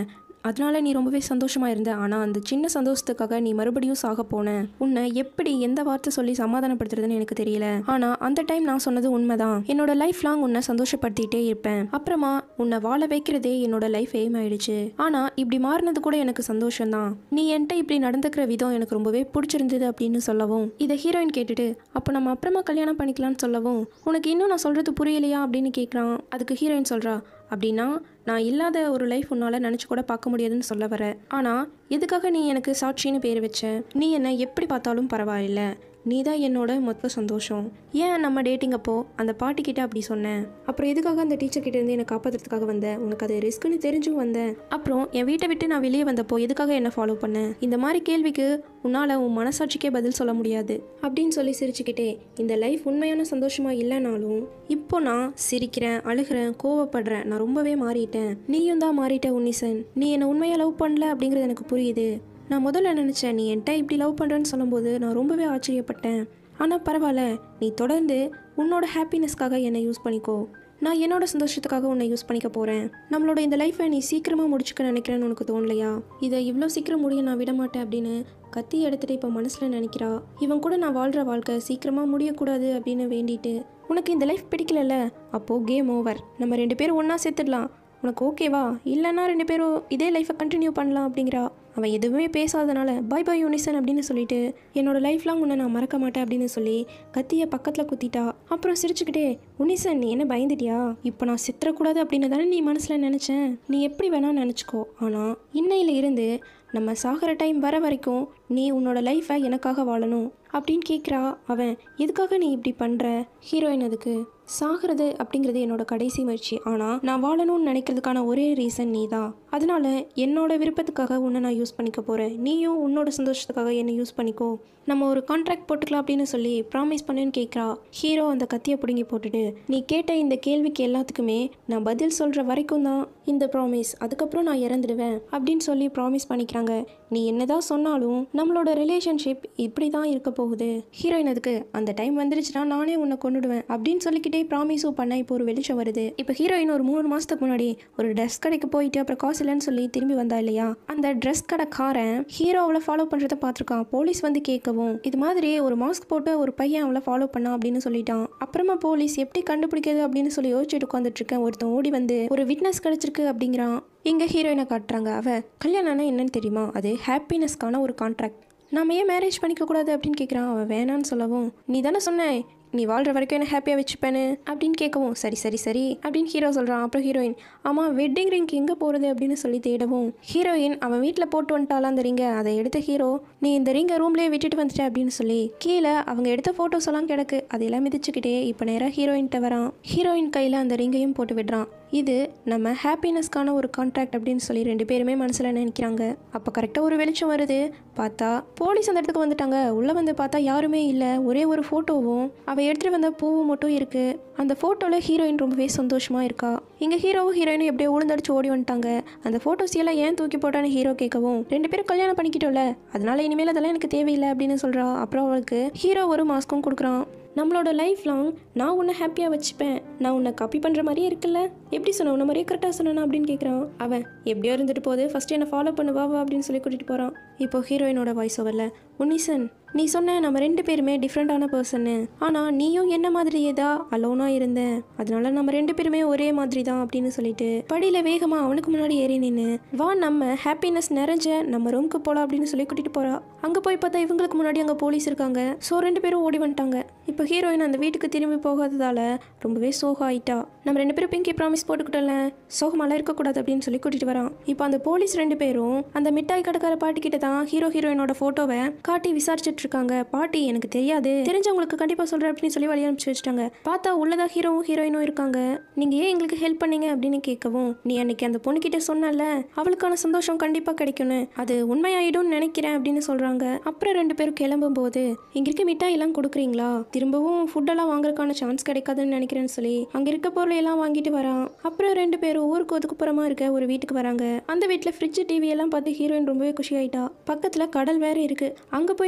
அதனால நீ ரொம்பவே சந்தோஷமா இருந்த ஆனா அந்த சின்ன சந்தோஷத்துக்காக நீ மறுபடியும் சாக போன உன்னை எப்படி எந்த வார்த்தை சொல்லி சமாதானப்படுத்துறதுன்னு எனக்கு தெரியல ஆனா அந்த டைம் நான் சொன்னது உண்மைதான் என்னோட லைஃப் லாங் உன்னை சந்தோஷப்படுத்திட்டே இருப்பேன் அப்புறமா உன்னை வாழ வைக்கிறதே என்னோட லைஃப் எய்ம் ஆயிடுச்சு ஆனா இப்படி மாறினது கூட எனக்கு சந்தோஷம்தான் நீ என்கிட்ட இப்படி நடந்துக்கிற விதம் எனக்கு ரொம்பவே பிடிச்சிருந்தது அப்படின்னு சொல்லவும் இதை ஹீரோயின் கேட்டுட்டு அப்போ நம்ம அப்புறமா கல்யாணம் பண்ணிக்கலாம்னு சொல்லவும் உனக்கு இன்னும் நான் சொல்றது புரியலையா அப்படின்னு கேட்குறான் அதுக்கு ஹீரோயின் சொல்றா அப்படின்னா நான் இல்லாத ஒரு லைஃப் உன்னால் நினச்சி கூட பார்க்க முடியாதுன்னு சொல்ல வர ஆனால் எதுக்காக நீ எனக்கு சாட்சின்னு பேர் வச்ச நீ என்னை எப்படி பார்த்தாலும் பரவாயில்ல நீ தான் என்னோட மொத்த சந்தோஷம் ஏன் நம்ம டேட்டிங் அப்போ அந்த பாட்டிக்கிட்ட அப்படி சொன்னேன் அப்புறம் எதுக்காக அந்த டீச்சர் கிட்ட இருந்து என்னை காப்பாற்றுறதுக்காக வந்தேன் உனக்கு அது ரிஸ்க்குன்னு தெரிஞ்சும் வந்தேன் அப்புறம் என் வீட்டை விட்டு நான் வெளியே வந்தப்போ எதுக்காக என்ன ஃபாலோ பண்ணேன் இந்த மாதிரி கேள்விக்கு உன்னால் உன் மனசாட்சிக்கே பதில் சொல்ல முடியாது அப்படின்னு சொல்லி சிரிச்சுக்கிட்டே இந்த லைஃப் உண்மையான சந்தோஷமா இல்லைனாலும் இப்போ நான் சிரிக்கிறேன் அழுகிறேன் கோவப்படுறேன் நான் ரொம்பவே மாறிட்டேன் நீயும் தான் மாறிட்ட உன்னிசன் நீ என்னை உண்மையாக லவ் பண்ணல அப்படிங்கிறது எனக்கு புரியுது நான் முதல்ல நினச்சேன் நீ என்கிட்ட இப்படி லவ் பண்ணுறேன்னு சொல்லும்போது நான் ரொம்பவே ஆச்சரியப்பட்டேன் ஆனால் பரவாயில்ல நீ தொடர்ந்து உன்னோட ஹாப்பினஸ்க்காக என்னை யூஸ் பண்ணிக்கோ நான் என்னோட சந்தோஷத்துக்காக உன்னை யூஸ் பண்ணிக்க போகிறேன் நம்மளோட இந்த லைஃப்பை நீ சீக்கிரமாக முடிச்சுக்க நினைக்கிறேன்னு உனக்கு தோணலையா இதை இவ்வளோ சீக்கிரம் முடிய நான் விட மாட்டேன் அப்படின்னு கத்தி எடுத்துட்டு இப்போ மனசில் நினைக்கிறா இவன் கூட நான் வாழ்கிற வாழ்க்கை சீக்கிரமாக முடியக்கூடாது அப்படின்னு வேண்டிட்டு உனக்கு இந்த லைஃப் பிடிக்கலல்ல அப்போது கேம் ஓவர் நம்ம ரெண்டு பேரும் ஒன்றா சேர்த்துடலாம் உனக்கு ஓகேவா இல்லைன்னா ரெண்டு பேரும் இதே லைஃப்பை கண்டினியூ பண்ணலாம் அப்படிங்கிறா அவன் எதுவுமே பேசாதனால பாய் பாய் யூனிசன் அப்படின்னு சொல்லிட்டு என்னோட லைஃப் லாங் உன்னை நான் மறக்க மாட்டேன் அப்படின்னு சொல்லி கத்தியை பக்கத்தில் குத்திட்டா அப்புறம் சிரிச்சுக்கிட்டே உனிசன் நீ என்ன பயந்துட்டியா இப்போ நான் சித்திரக்கூடாது அப்படின்னு தானே நீ மனசில் நினச்சேன் நீ எப்படி வேணா நினச்சிக்கோ ஆனால் இன்னையில இருந்து நம்ம சாகிற டைம் வர வரைக்கும் நீ உன்னோட லைஃப்பை எனக்காக வாழணும் அப்படின்னு கேட்குறா அவன் எதுக்காக நீ இப்படி பண்ணுற ஹீரோயின் அதுக்கு சாகிறது அப்படிங்கிறது என்னோட கடைசி முயற்சி ஆனால் நான் வாழணும்னு நினைக்கிறதுக்கான ஒரே ரீசன் நீ தான் அதனால என்னோட விருப்பத்துக்காக உன்னை நான் யூஸ் பண்ணிக்க போகிறேன் நீயும் உன்னோட சந்தோஷத்துக்காக என்னை யூஸ் பண்ணிக்கோ நம்ம ஒரு கான்ட்ராக்ட் போட்டுக்கலாம் அப்படின்னு சொல்லி ப்ராமிஸ் பண்ணுன்னு கேட்குறா ஹீரோ அந்த கத்தியை பிடுங்கி போட்டுட்டு நீ கேட்ட இந்த கேள்விக்கு எல்லாத்துக்குமே நான் பதில் சொல்கிற வரைக்கும் தான் இந்த ப்ராமிஸ் அதுக்கப்புறம் நான் இறந்துடுவேன் அப்படின்னு சொல்லி ப்ராமிஸ் பண்ணிக்கிறாங்க நீ என்னதான் சொன்னாலும் நம்மளோட ரிலேஷன்ஷிப் இப்படி தான் இருக்க போகுது ஹீரோயின் அதுக்கு அந்த டைம் வந்துருச்சுன்னா நானே உன்னை கொண்டுடுவேன் அப்படின்னு சொல்லிக்கிட்டே ப்ராமிஸும் பண்ண இப்போ ஒரு வெளிச்சம் வருது இப்போ ஹீரோயின் ஒரு மூணு மாசத்துக்கு முன்னாடி ஒரு ட்ரெஸ் கடைக்கு போயிட்டு அப்புறம் காசு இல்லைன்னு சொல்லி திரும்பி வந்தா இல்லையா அந்த ட்ரெஸ் கடைக்காரன் ஹீரோ அவளை ஃபாலோ பண்றத பார்த்துருக்கான் போலீஸ் வந்து கேட்கவும் இது மாதிரி ஒரு மாஸ்க் போட்டு ஒரு பையன் அவளை ஃபாலோ பண்ணா அப்படின்னு சொல்லிட்டான் அப்புறமா போலீஸ் எப்படி கண்டுபிடிக்கிறது அப்படின்னு சொல்லி யோசிச்சுட்டு உட்காந்துட்டு இருக்கேன் ஒருத்தன் ஓடி வந்து ஒரு விட்னஸ் கிடைச்சிருக்கு அப்படிங்கிறான் இங்க ஹீரோயினை காட்டுறாங்க அவ கல்யாணம்னா என்னன்னு தெரியுமா அது ஹாப்பினஸ்க்கான ஒரு கான்ட்ராக்ட் நாம ஏன் மேரேஜ் பண்ணிக்க கூடாது அப்படின்னு கேட்குறான் அவன் வேணான்னு சொல்லவும் நீ தானே சொன்ன நீ வாழ்கிற வரைக்கும் என்ன ஹாப்பியாக வச்சுப்பேன்னு அப்படின்னு கேட்கவும் சரி சரி சரி அப்படின்னு ஹீரோ சொல்கிறான் அப்புறம் ஹீரோயின் ஆமாம் வெட்டிங் ரிங்க் எங்கே போகிறது அப்படின்னு சொல்லி தேடவும் ஹீரோயின் அவன் வீட்டில் போட்டு வந்துட்டாலாம் அந்த ரிங்கை அதை எடுத்த ஹீரோ நீ இந்த ரிங்கை ரூம்லேயே விட்டுட்டு வந்துட்ட அப்படின்னு சொல்லி கீழே அவங்க எடுத்த ஃபோட்டோஸ் எல்லாம் கிடக்கு அதெல்லாம் மிதிச்சுக்கிட்டே இப்போ நேராக ஹீரோயின்கிட்ட வரான் ஹீரோயின் கையில் அந்த ரிங்கையும் போட்டு விடுறான் இது நம்ம ஹாப்பினஸ்க்கான ஒரு கான்ட்ராக்ட் அப்படின்னு சொல்லி ரெண்டு பேருமே மனசில் நினைக்கிறாங்க அப்போ கரெக்டாக ஒரு வெளிச்சம் வருது பார்த்தா போலீஸ் அந்த இடத்துக்கு வந்துட்டாங்க உள்ளே வந்து பார்த்தா யாருமே இல்லை ஒரே ஒரு ஃபோட்டோவும் அவள் எடுத்துகிட்டு வந்த பூவும் மட்டும் இருக்குது அந்த ஃபோட்டோவில் ஹீரோயின் ரொம்பவே சந்தோஷமாக இருக்கா இங்கே ஹீரோவும் ஹீரோயினும் எப்படியோ உளுந்தடிச்சு ஓடி வந்துட்டாங்க அந்த ஃபோட்டோஸ் எல்லாம் ஏன் தூக்கி போட்டான்னு ஹீரோ கேட்கவும் ரெண்டு பேரும் கல்யாணம் பண்ணிக்கிட்டோம்ல அதனால இனிமேல் அதெல்லாம் எனக்கு தேவையில்லை அப்படின்னு சொல்கிறா அப்புறம் அவளுக்கு ஹீரோ ஒரு மாஸ்க்கும் கொடுக்குறான் நம்மளோட லைஃப் லாங் நான் உன்னை ஹாப்பியாக வச்சுப்பேன் நான் உன்னை காப்பி பண்ணுற மாதிரியே இருக்குல்ல எப்படி சொன்ன உன்ன மாதிரியே கரெக்டாக சொன்னா அப்படின்னு கேட்குறான் அவன் எப்படியோ இருந்துட்டு போகுது ஃபஸ்ட்டு என்னை ஃபாலோ பண்ணு வா வா அப்படின்னு சொல்லி கூட்டிகிட்டு போகிறான் இப்போ ஹீரோயினோட வாய்ஸ் ஓவரில் உன்னிசன் நீ சொன்ன நம்ம ரெண்டு பேருமே டிஃப்ரெண்டான பர்சன்னு ஆனால் நீயும் என்ன மாதிரியே தான் அலோனாக இருந்த அதனால நம்ம ரெண்டு பேருமே ஒரே மாதிரி தான் அப்படின்னு சொல்லிட்டு படியில் வேகமாக அவனுக்கு முன்னாடி ஏறி நின்று வா நம்ம ஹாப்பினஸ் நிறைஞ்ச நம்ம ரூமுக்கு போகலாம் அப்படின்னு சொல்லி கூட்டிகிட்டு போகிறா அங்கே போய் பார்த்தா இவங்களுக்கு முன்னாடி அங்கே போலீஸ் இருக்காங்க ஸோ ரெண்டு பேரும் ஓடி வந்துட்டாங்க இப்போ ஹீரோயின் அந்த வீட்டுக்கு திரும்பி போகாததால ரொம்பவே சோகம் ஆயிட்டா நம்ம ரெண்டு பேரும் பிங்கி ப்ராமிஸ் போட்டுக்கிட்டோம்ல சோகமெல்லாம் இருக்கக்கூடாது அப்படின்னு சொல்லி கூட்டிட்டு வரான் இப்போ அந்த போலீஸ் ரெண்டு பேரும் அந்த மிட்டாய் கடைக்கார பாட்டி கிட்ட தான் ஹீரோ ஹீரோயினோட போட்டோவை காட்டி விசாரிச்சுட்டு இருக்காங்க பாட்டி எனக்கு தெரியாது தெரிஞ்சவங்களுக்கு கண்டிப்பாக சொல்கிறேன் அப்படின்னு சொல்லி வழி அனுப்பிச்சு வச்சுட்டாங்க பார்த்தா உள்ளதா ஹீரோவும் ஹீரோயினும் இருக்காங்க நீங்கள் ஏன் எங்களுக்கு ஹெல்ப் பண்ணீங்க அப்படின்னு கேட்கவும் நீ அன்னைக்கு அந்த பொண்ணுக்கிட்ட சொன்னல அவளுக்கான சந்தோஷம் கண்டிப்பாக கிடைக்கும்னு அது உண்மையாயிடும்னு நினைக்கிறேன் அப்படின்னு சொல்கிறாங்க அப்புறம் ரெண்டு பேரும் கிளம்பும் போது இங்க இருக்க மிட்டாய் எல்லாம் கொடுக்குறீங்களா திரும்பவும் ஃபுட்டெல்லாம் வாங்குறதுக்கான சான்ஸ் கிடைக்காதுன்னு நினைக்கிறேன்னு சொல்லி அங்கே இருக்க பொருளை எல்லாம் வாங்கிட்டு வரான் அப்புறம் ரெண்டு பேரும் ஊருக்கு ஒதுக்குப்புறமா இருக்க ஒரு வீட்டுக்கு வராங்க அந்த வீட்டில் ஃப்ரிட்ஜ் டிவி எல்லாம் பார்த்து ஹீரோயின் ரொம்பவே குஷி ஆயிட்டா பக்கத்தில் கடல் வேற இருக்கு அங்கே போய் ரெண்டு பேரும்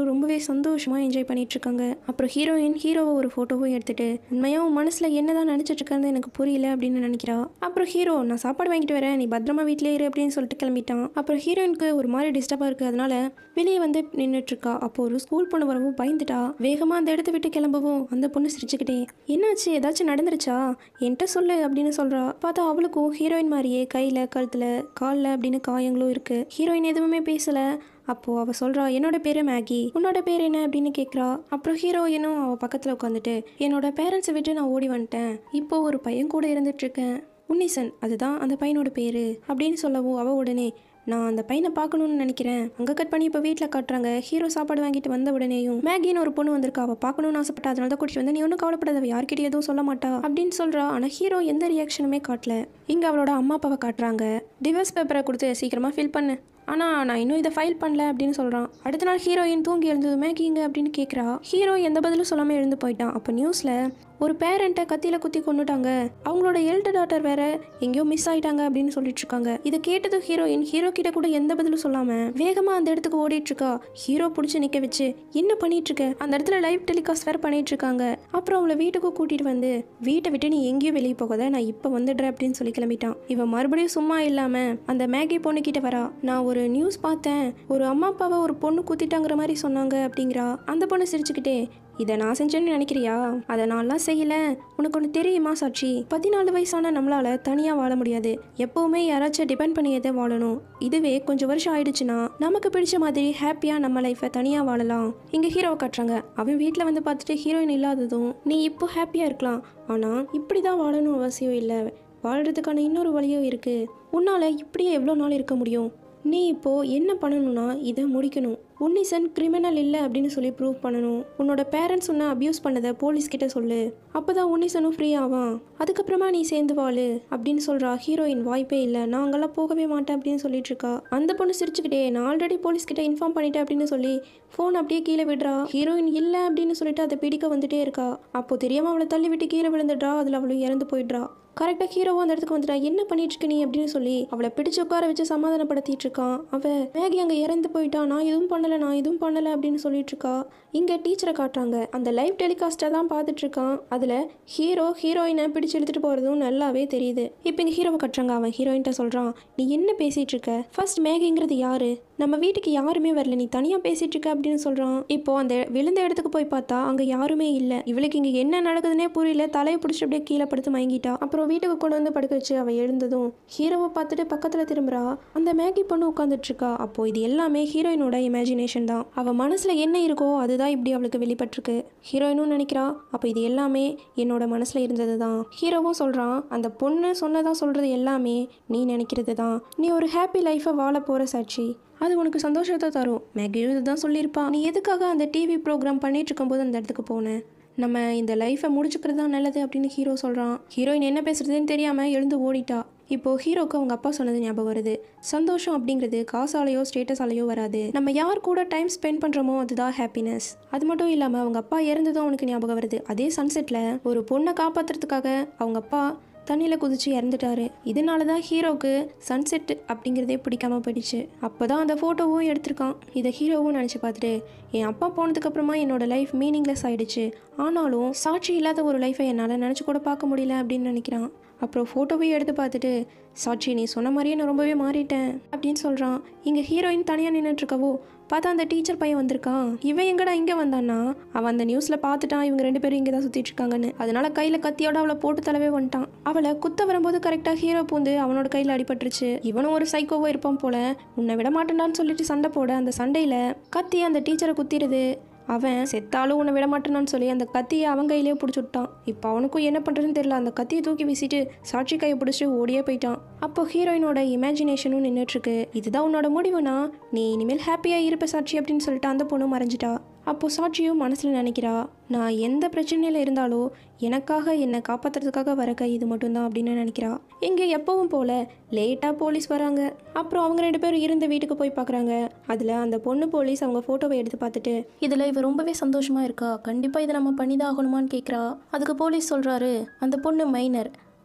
பேரும் ரொம்பவே சந்தோஷமாக என்ஜாய் பண்ணிட்டு இருக்காங்க அப்புறம் ஹீரோயின் ஹீரோவை ஒரு ஃபோட்டோவும் எடுத்துட்டு உண்மையாக உன் மனசில் என்னதான் நினச்சிட்டு இருக்கான்னு எனக்கு புரியல அப்படின்னு நினைக்கிறா அப்புறம் ஹீரோ நான் சாப்பாடு வாங்கிட்டு வரேன் நீ பத்திரமா வீட்டிலே இரு அப்படின்னு சொல்லிட்டு கிளம்பிட்டான் அப்புறம் ஹீரோயினுக்கு ஒரு மாதிரி டிஸ்டர்பாக இருக்குது அதனால வெளியே வந்து நின்றுட்டு இருக்கா அப்போ ஒரு ஸ்கூல் பொண்ணு வரவும் பயந்துட்டா வேகமாக அந்த இடத்த விட்டு கிளம்பவும் அந்த பொண்ணு சிரிச்சுக்கிட்டே என்னாச்சு ஏதாச்சும் நடந்துருச்சா என்கிட்ட சொல்லு அப்படின்னு சொல்றா பார்த்தா அவளுக்கும் ஹீரோயின் மாதிரியே கையில் கழுத்தில் காலில் அப்படின்னு காயங்களும் இருக்கு ஹீரோயின் எதுவுமே பேசல அப்போ அவ சொல்றா என்னோட பேரு மேகி உன்னோட பேர் என்ன அப்படின்னு கேட்குறா அப்புறம் ஹீரோயினும் அவ பக்கத்தில் உட்காந்துட்டு என்னோட பேரண்ட்ஸை விட்டு நான் ஓடி வந்துட்டேன் இப்போ ஒரு பையன் கூட இருந்துட்டு இருக்கேன் உன்னிசன் அதுதான் அந்த பையனோட பேரு அப்படின்னு சொல்லவும் அவ உடனே நான் அந்த பையனை பார்க்கணும்னு நினைக்கிறேன் அங்கே கட் பண்ணி இப்போ வீட்டில் காட்டுறாங்க ஹீரோ சாப்பாடு வாங்கிட்டு வந்த உடனேயும் மேகின்னு ஒரு பொண்ணு வந்திருக்கா அவள் பார்க்கணும்னு ஆசைப்பட்டா அதனால தான் கூட்டிட்டு வந்து நீ ஒன்றும் கவலைப்படாத யார்கிட்ட எதுவும் சொல்ல மாட்டா அப்படின்னு சொல்றா ஆனால் ஹீரோ எந்த ரியாக்ஷனுமே காட்டல இங்கே அவளோட அம்மா அப்பாவை காட்டுறாங்க டிவோர்ஸ் பேப்பரை கொடுத்து சீக்கிரமாக ஃபில் பண்ணு ஆனால் நான் இன்னும் இதை ஃபைல் பண்ணல அப்படின்னு சொல்கிறான் அடுத்த நாள் ஹீரோயின் தூங்கி எழுந்ததுமே கீங்க அப்படின்னு கேட்குறா ஹீரோ எந்த பதிலும் சொல்லாமல் எழுந்து போயிட்டான் அப்போ நியூஸில் ஒரு பேரண்ட்டை கத்தியில் குத்தி கொண்டுட்டாங்க அவங்களோட எல்டு டாட்டர் வேற எங்கேயோ மிஸ் ஆயிட்டாங்க அப்படின்னு சொல்லிட்டு இருக்காங்க இதை கேட்டதும் ஹீரோயின் ஹீரோ கிட்ட கூட எந்த பதிலும் சொல்லாம வேகமா அந்த இடத்துக்கு ஓடிட்டு இருக்கா ஹீரோ பிடிச்சி நிக்க வச்சு என்ன பண்ணிட்டு இருக்க அந்த இடத்துல லைவ் டெலிகாஸ்ட் வேற பண்ணிட்டு இருக்காங்க அப்புறம் அவளை வீட்டுக்கு கூட்டிட்டு வந்து வீட்டை விட்டு நீ எங்கேயும் வெளியே போகாத நான் இப்போ வந்துடுறேன் அப்படின்னு சொல்லி கிளம்பிட்டான் இவன் மறுபடியும் சும்மா இல்லாம அந்த மேகி பொண்ணு கிட்ட வரா நான் ஒரு நியூஸ் பார்த்தேன் ஒரு அம்மா அப்பாவை ஒரு பொண்ணு குத்திட்டாங்கிற மாதிரி சொன்னாங்க அப்படிங்கிறா அந்த பொண்ணு சிரிச்சுக்கிட்டே இதை நான் செஞ்சேன்னு நினைக்கிறியா அதை நான்லாம் செய்யல உனக்கு ஒன்று தெரியுமா சாட்சி பதினாலு வயசான நம்மளால தனியாக வாழ முடியாது எப்பவுமே யாராச்சும் டிபெண்ட் பண்ணியதை வாழணும் இதுவே கொஞ்சம் வருஷம் ஆயிடுச்சுன்னா நமக்கு பிடிச்ச மாதிரி ஹாப்பியாக நம்ம லைஃப்பை தனியாக வாழலாம் இங்கே ஹீரோவை காட்டுறாங்க அவன் வீட்டில் வந்து பார்த்துட்டு ஹீரோயின் இல்லாததும் நீ இப்போ ஹாப்பியாக இருக்கலாம் ஆனால் இப்படி தான் வாழணும் அவசியம் இல்லை வாழ்கிறதுக்கான இன்னொரு வழியும் இருக்குது உன்னால் இப்படியே எவ்வளோ நாள் இருக்க முடியும் நீ இப்போ என்ன பண்ணணும்னா இதை முடிக்கணும் உன்னிசன் கிரிமினல் இல்லை அப்படின்னு சொல்லி ப்ரூவ் பண்ணணும் உன்னோட பேரண்ட்ஸ் உன்னை அபியூஸ் பண்ணதை போலீஸ் கிட்ட சொல்லு அப்பதான் உன்னிசனும் ஃப்ரீ ஆவான் அதுக்கப்புறமா நீ சேர்ந்து வாழு அப்படின்னு சொல்றா ஹீரோயின் வாய்ப்பே இல்லை நான் அங்கெல்லாம் போகவே மாட்டேன் அப்படின்னு சொல்லிட்டு இருக்கா அந்த பொண்ணு சிரிச்சுக்கிட்டே நான் ஆல்ரெடி போலீஸ் கிட்ட இன்ஃபார்ம் பண்ணிட்டேன் அப்படின்னு சொல்லி ஃபோன் அப்படியே கீழே விடுறா ஹீரோயின் இல்லை அப்படின்னு சொல்லிட்டு அதை பிடிக்க வந்துட்டே இருக்கா அப்போ தெரியாம அவளை தள்ளி விட்டு கீழே விழுந்துடுறா அதில் அவளும் இறந்து போயிடுறா கரெக்டாக ஹீரோவும் அந்த இடத்துக்கு வந்துட்டா என்ன பண்ணிட்டு இருக்க நீ அப்படின்னு சொல்லி அவளை பிடிச்சு உட்கார வச்சு சமாதானப்படுத்திட்டு இருக்கான் அவ மேகி அங்கே இறந்து போயிட்டா நான் எதுவும் பண்ணலை நான் எதுவும் பண்ணலை அப்படின்னு சொல்லிட்டு இருக்கா இங்கே டீச்சரை காட்டுறாங்க அந்த லைவ் டெலிகாஸ்ட்டை தான் பார்த்துட்டு இருக்கான் அதில் ஹீரோ ஹீரோயினை பிடிச்சு இழுத்துட்டு போகிறதும் நல்லாவே தெரியுது இப்போ இங்கே ஹீரோவை கட்டுறாங்க அவன் ஹீரோயின்ட்ட சொல்கிறான் நீ என்ன பேசிட்டு இருக்க ஃபர்ஸ்ட் மேகிங்கிறது யாரு நம்ம வீட்டுக்கு யாருமே வரல நீ தனியாக பேசிட்டு இருக்க அப்படின்னு சொல்கிறான் இப்போ அந்த விழுந்த இடத்துக்கு போய் பார்த்தா அங்கே யாருமே இல்லை இவளுக்கு இங்கே என்ன நடக்குதுன்னே புரியல தலையை பிடிச்சி அப்படியே கீழே படுத்து மயங்கிட்டா அப்புறம் வீட்டுக்கு கொண்டு வந்து படுக்க வச்சு அவள் எழுந்ததும் ஹீரோவை பார்த்துட்டு பக்கத்தில் திரும்புறா அந்த மேகி பொண்ணு உட்காந்துட்டு இருக்கா அப்போ இது எல்லாமே ஹீரோயினோட இமேஜினேஷன் தான் அவள் மனசில் என்ன இருக்கோ அதுதான் இப்படி அவளுக்கு வெளிப்பட்டிருக்கு ஹீரோயினும் நினைக்கிறா அப்போ இது எல்லாமே என்னோட மனசில் இருந்தது தான் ஹீரோவும் சொல்கிறான் அந்த பொண்ணு சொன்னதா சொல்கிறது எல்லாமே நீ நினைக்கிறது தான் நீ ஒரு ஹாப்பி லைஃப்பை வாழ போகிற சாட்சி அது உனக்கு சந்தோஷத்தை தரும் மேகியும் இதுதான் சொல்லியிருப்பா நீ எதுக்காக அந்த டிவி ப்ரோக்ராம் பண்ணிட்டு இருக்கும்போது அந்த இடத்துக்கு போனேன் நம்ம இந்த லைஃப்பை முடிச்சுக்கிறது தான் நல்லது அப்படின்னு ஹீரோ சொல்கிறான் ஹீரோயின் என்ன பேசுறதுன்னு தெரியாமல் எழுந்து ஓடிட்டா இப்போ ஹீரோக்கு அவங்க அப்பா சொன்னது ஞாபகம் வருது சந்தோஷம் அப்படிங்கிறது காசாலேயோ ஸ்டேட்டஸாலேயோ வராது நம்ம யார் கூட டைம் ஸ்பெண்ட் பண்ணுறோமோ அதுதான் ஹாப்பினஸ் அது மட்டும் இல்லாமல் அவங்க அப்பா இறந்ததும் அவனுக்கு ஞாபகம் வருது அதே சன்செட்டில் ஒரு பொண்ணை காப்பாற்றுறதுக்காக அவங்க அப்பா தண்ணியில் குதிச்சு இறந்துட்டாரு இதனால தான் ஹீரோக்கு சன்செட் அப்படிங்கிறதே பிடிக்காம போயிடுச்சு அப்போ தான் அந்த ஃபோட்டோவும் எடுத்திருக்கான் இதை ஹீரோவும் நினச்சி பார்த்துட்டு என் அப்பா போனதுக்கப்புறமா என்னோட லைஃப் மீனிங்லெஸ் ஆயிடுச்சு ஆனாலும் சாட்சி இல்லாத ஒரு லைஃப்பை என்னால் நினச்சி கூட பார்க்க முடியல அப்படின்னு நினைக்கிறான் அப்புறம் ஃபோட்டோவையும் எடுத்து பார்த்துட்டு சாட்சி நீ சொன்ன மாதிரியே நான் ரொம்பவே மாறிட்டேன் அப்படின்னு சொல்கிறான் இங்கே ஹீரோயின் தனியாக நின்றுட்டு இருக்கவோ பார்த்தா அந்த டீச்சர் பையன் வந்திருக்கான் இவன் எங்கடா இங்கே வந்தான்னா அவன் அந்த நியூஸில் பார்த்துட்டான் இவங்க ரெண்டு பேரும் இங்கே தான் சுற்றிட்டு இருக்காங்கன்னு அதனால கையில் கத்தியோட அவளை போட்டு தலவே வந்துட்டான் அவளை குத்த வரும்போது கரெக்டாக ஹீரோ பூந்து அவனோட கையில் அடிபட்டுருச்சு இவனும் ஒரு சைக்கோவோ இருப்பான் போல உன்னை விட மாட்டேன்டான்னு சொல்லிட்டு சண்டை போட அந்த சண்டையில் கத்தி அந்த டீச்சரை குத்திடுது அவன் செத்தாலும் உன்னை விட மாட்டேனான்னு சொல்லி அந்த கத்தியை அவன் கையிலேயே பிடிச்சி விட்டான் இப்போ அவனுக்கும் என்ன பண்ணுறதுன்னு தெரியல அந்த கத்தியை தூக்கி வீசிட்டு சாட்சி கையை பிடிச்சி ஓடியே போயிட்டான் அப்போ ஹீரோயினோட இமேஜினேஷனும் நின்றுட்டுருக்கு இதுதான் உன்னோட முடிவுனா நீ இனிமேல் ஹாப்பியாக இருப்ப சாட்சி அப்படின்னு சொல்லிட்டு அந்த பொண்ணு மறைஞ்சிட்டா அப்போ சாட்சியும் மனசில் நினைக்கிறா நான் எந்த பிரச்சனையில் இருந்தாலும் எனக்காக என்னை காப்பாற்றுறதுக்காக வர கை இது மட்டும்தான் அப்படின்னு நினைக்கிறா இங்கே எப்பவும் போல லேட்டாக போலீஸ் வராங்க அப்புறம் அவங்க ரெண்டு பேரும் இருந்த வீட்டுக்கு போய் பார்க்குறாங்க அதில் அந்த பொண்ணு போலீஸ் அவங்க ஃபோட்டோவை எடுத்து பார்த்துட்டு இதில் இவ ரொம்பவே சந்தோஷமாக இருக்கா கண்டிப்பாக இதை நம்ம பண்ணி தான் ஆகணுமான்னு கேட்குறா அதுக்கு போலீஸ் சொல்கிறாரு அந்த பொண்ணு மைனர்